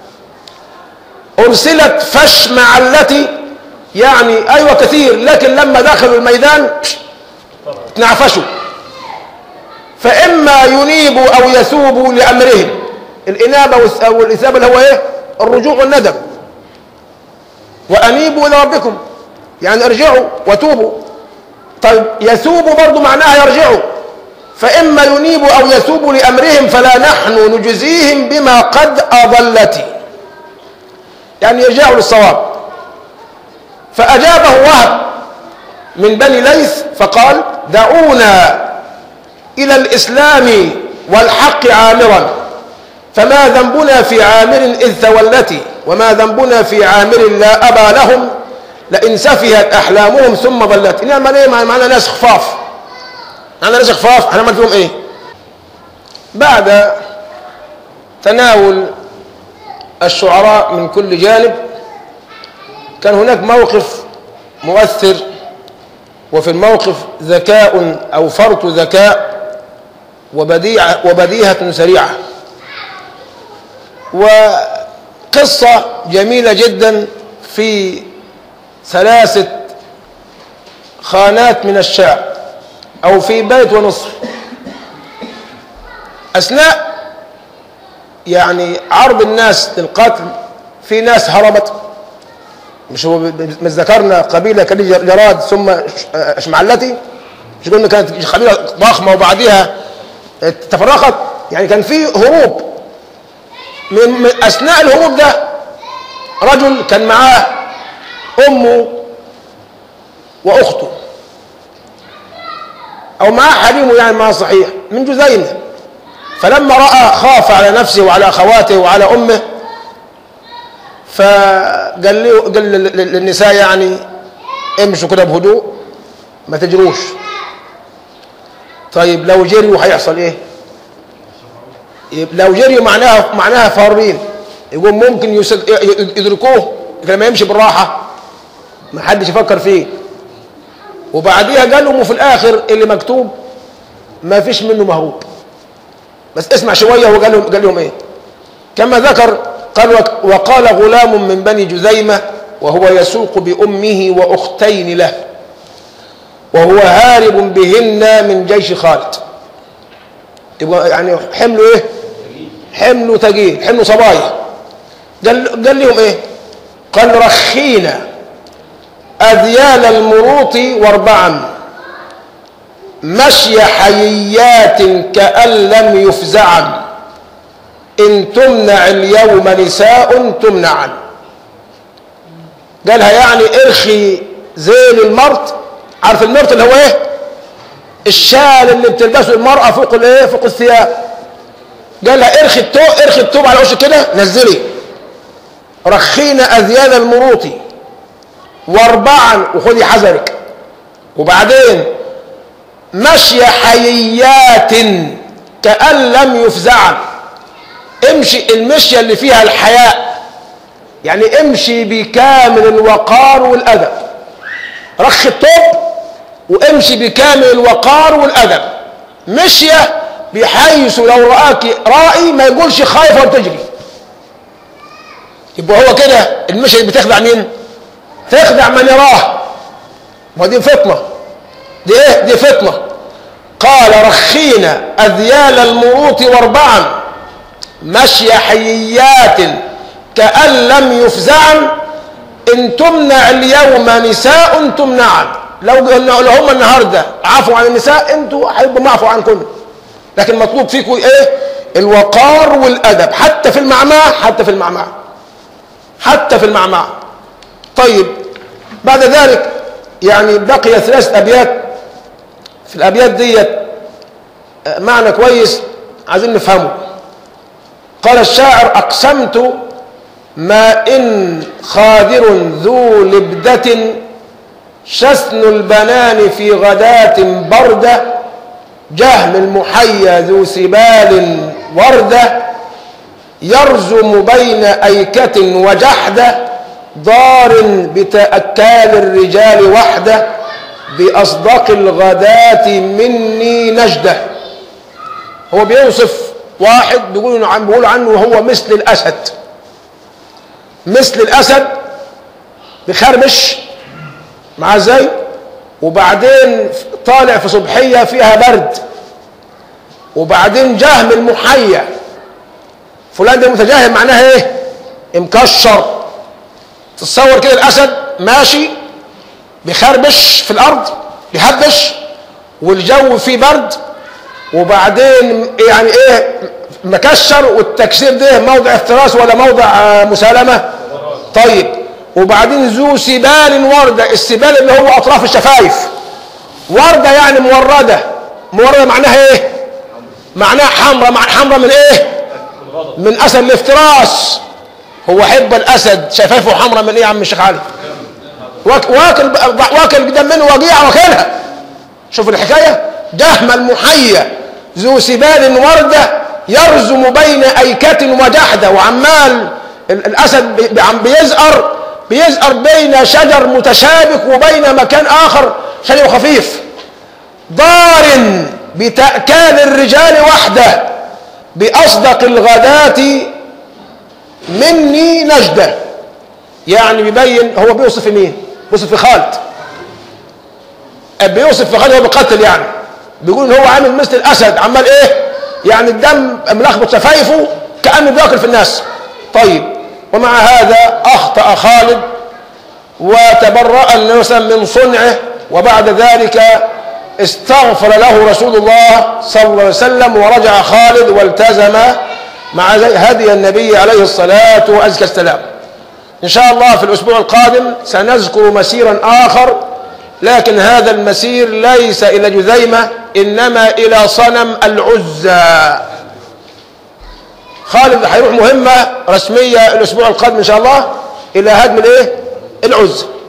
أرسلت فشمع التي يعني أيوة كثير لكن لما دخلوا الميدان تنعفشوا فإما ينيبوا أو يثوبوا لأمرهم الإنابة أو الإثابة اللي هو إيه الرجوع والندم وأنيبوا إلى ربكم يعني ارجعوا وتوبوا طيب يثوبوا برضو معناها يرجعوا فإما ينيبوا أو يثوبوا لأمرهم فلا نحن نجزيهم بما قد أضلت يعني يرجعوا للصواب فأجابه وهب من بني ليث فقال دعونا إلى الإسلام والحق عامرا فما ذنبنا في عامر إذ تولتي وما ذنبنا في عامر لا أبا لهم لئن سفهت أحلامهم ثم ضلت إنما ليه معنا ناس خفاف معنا ناس خفاف هنعمل فيهم إيه بعد تناول الشعراء من كل جانب كان هناك موقف مؤثر وفي الموقف ذكاء أو فرط ذكاء وبديعة وبديهة سريعة وقصة جميلة جدا في ثلاثة خانات من الشعر أو في بيت ونصف أثناء يعني عرض الناس للقتل في ناس هربت مش هو مش ذكرنا قبيلة كان جراد ثم اشمعلتي مش قلنا كانت قبيلة ضخمة وبعدها تفرقت يعني كان في هروب من من أثناء الهروب ده رجل كان معاه أمه وأخته أو معاه حريمه يعني ما صحيح من جزينة فلما رأى خاف على نفسه وعلى أخواته وعلى أمه فقال له قال للنساء يعني امشوا كده بهدوء ما تجروش طيب لو جريوا هيحصل ايه لو جريوا معناها معناها فارين يقول ممكن يدركوه لما يمشي بالراحه ما حدش يفكر فيه وبعديها قال لهم وفي الاخر اللي مكتوب ما فيش منه مهروب بس اسمع شويه هو قال لهم قال لهم ايه كما ذكر قال وقال غلام من بني جذيمه وهو يسوق بامه واختين له وهو هارب بهن من جيش خالد يبقى يعني حمله ايه حمله ثقيل حمله صبايا قال قال لهم ايه قال رخينا اذيال المروط واربعا مشي حييات كأن لم يفزعن إن تمنع اليوم نساء تمنعن قالها يعني ارخي زين المرط عارف المرط اللي هو ايه الشال اللي بتلبسه المرأة فوق الايه فوق الثياب قالها ارخي التوب ارخي التوب على وشك كده نزلي رخينا اذيال المروط واربعا وخدي حذرك وبعدين مشي حييات كأن لم يفزعن امشي المشية اللي فيها الحياء يعني امشي بكامل الوقار والأدب رخ الطب وامشي بكامل الوقار والأدب مشية بحيث لو رآك رائي ما يقولش خايف ولا تجري يبقى هو كده المشية بتخدع مين تخدع من يراه ودي فتنة دي ايه دي فتنة قال رخينا أذيال المروط واربعا مشي حييات كأن لم يفزعن إن تمنع اليوم نساء تمنعن لو لو هم النهارده عفوا عن النساء انتوا هيبقوا معفوا عنكم لكن مطلوب فيكم ايه الوقار والادب حتى في المعمعة حتى في المعمعة حتى في المعمعة طيب بعد ذلك يعني بقي ثلاث ابيات في الابيات ديت معنى كويس عايزين نفهمه قال الشاعر اقسمت ما ان خادر ذو لبدة شسن البنان في غداة بردة جهم المحيا ذو سبال وردة يرزم بين أيكة وجحدة ضار بتأكال الرجال وحده بأصدق الغداة مني نجدة هو بيوصف واحد بيقول عنه بيقول عنه هو مثل الأسد مثل الأسد بخربش مع ازاي وبعدين طالع في صبحية فيها برد وبعدين جهم المحيا فلان ده متجاهل معناها ايه مكشر تتصور كده الاسد ماشي بيخربش في الارض بيهبش والجو فيه برد وبعدين يعني ايه مكشر والتكسير ده موضع افتراس ولا موضع مسالمة طيب وبعدين ذو سبال وردة السبال اللي هو اطراف الشفايف وردة يعني موردة موردة معناها ايه معناها حمرة مع حمرة من ايه من اسد الافتراس هو حب الاسد شفايفه حمرة من ايه يا عم الشيخ علي واكل واكل دم منه وجيع واكلها شوف الحكايه جهم المحيا ذو سبال ورده يرزم بين ايكه وجحده وعمال الاسد بيزأر بيزأر بين شجر متشابك وبين مكان اخر شجر خفيف ضار بتأكال الرجال وحده بأصدق الغداة مني نجدة يعني بيبين هو بيوصف مين بيوصف في خالد بيوصف في خالد هو بقتل يعني بيقول ان هو عامل مثل الاسد عمال ايه يعني الدم ملخبط شفايفه كانه بياكل في الناس طيب ومع هذا اخطا خالد وتبرأ النبي صلى الله عليه وسلم من صنعه وبعد ذلك استغفر له رسول الله صلى الله عليه وسلم ورجع خالد والتزم مع هدي النبي عليه الصلاة وأزكى السلام إن شاء الله في الأسبوع القادم سنذكر مسيرا آخر لكن هذا المسير ليس إلى جذيمة إنما إلى صنم العزى خالد هيروح مهمة رسمية الأسبوع القادم إن شاء الله إلى هدم الإيه؟ العزى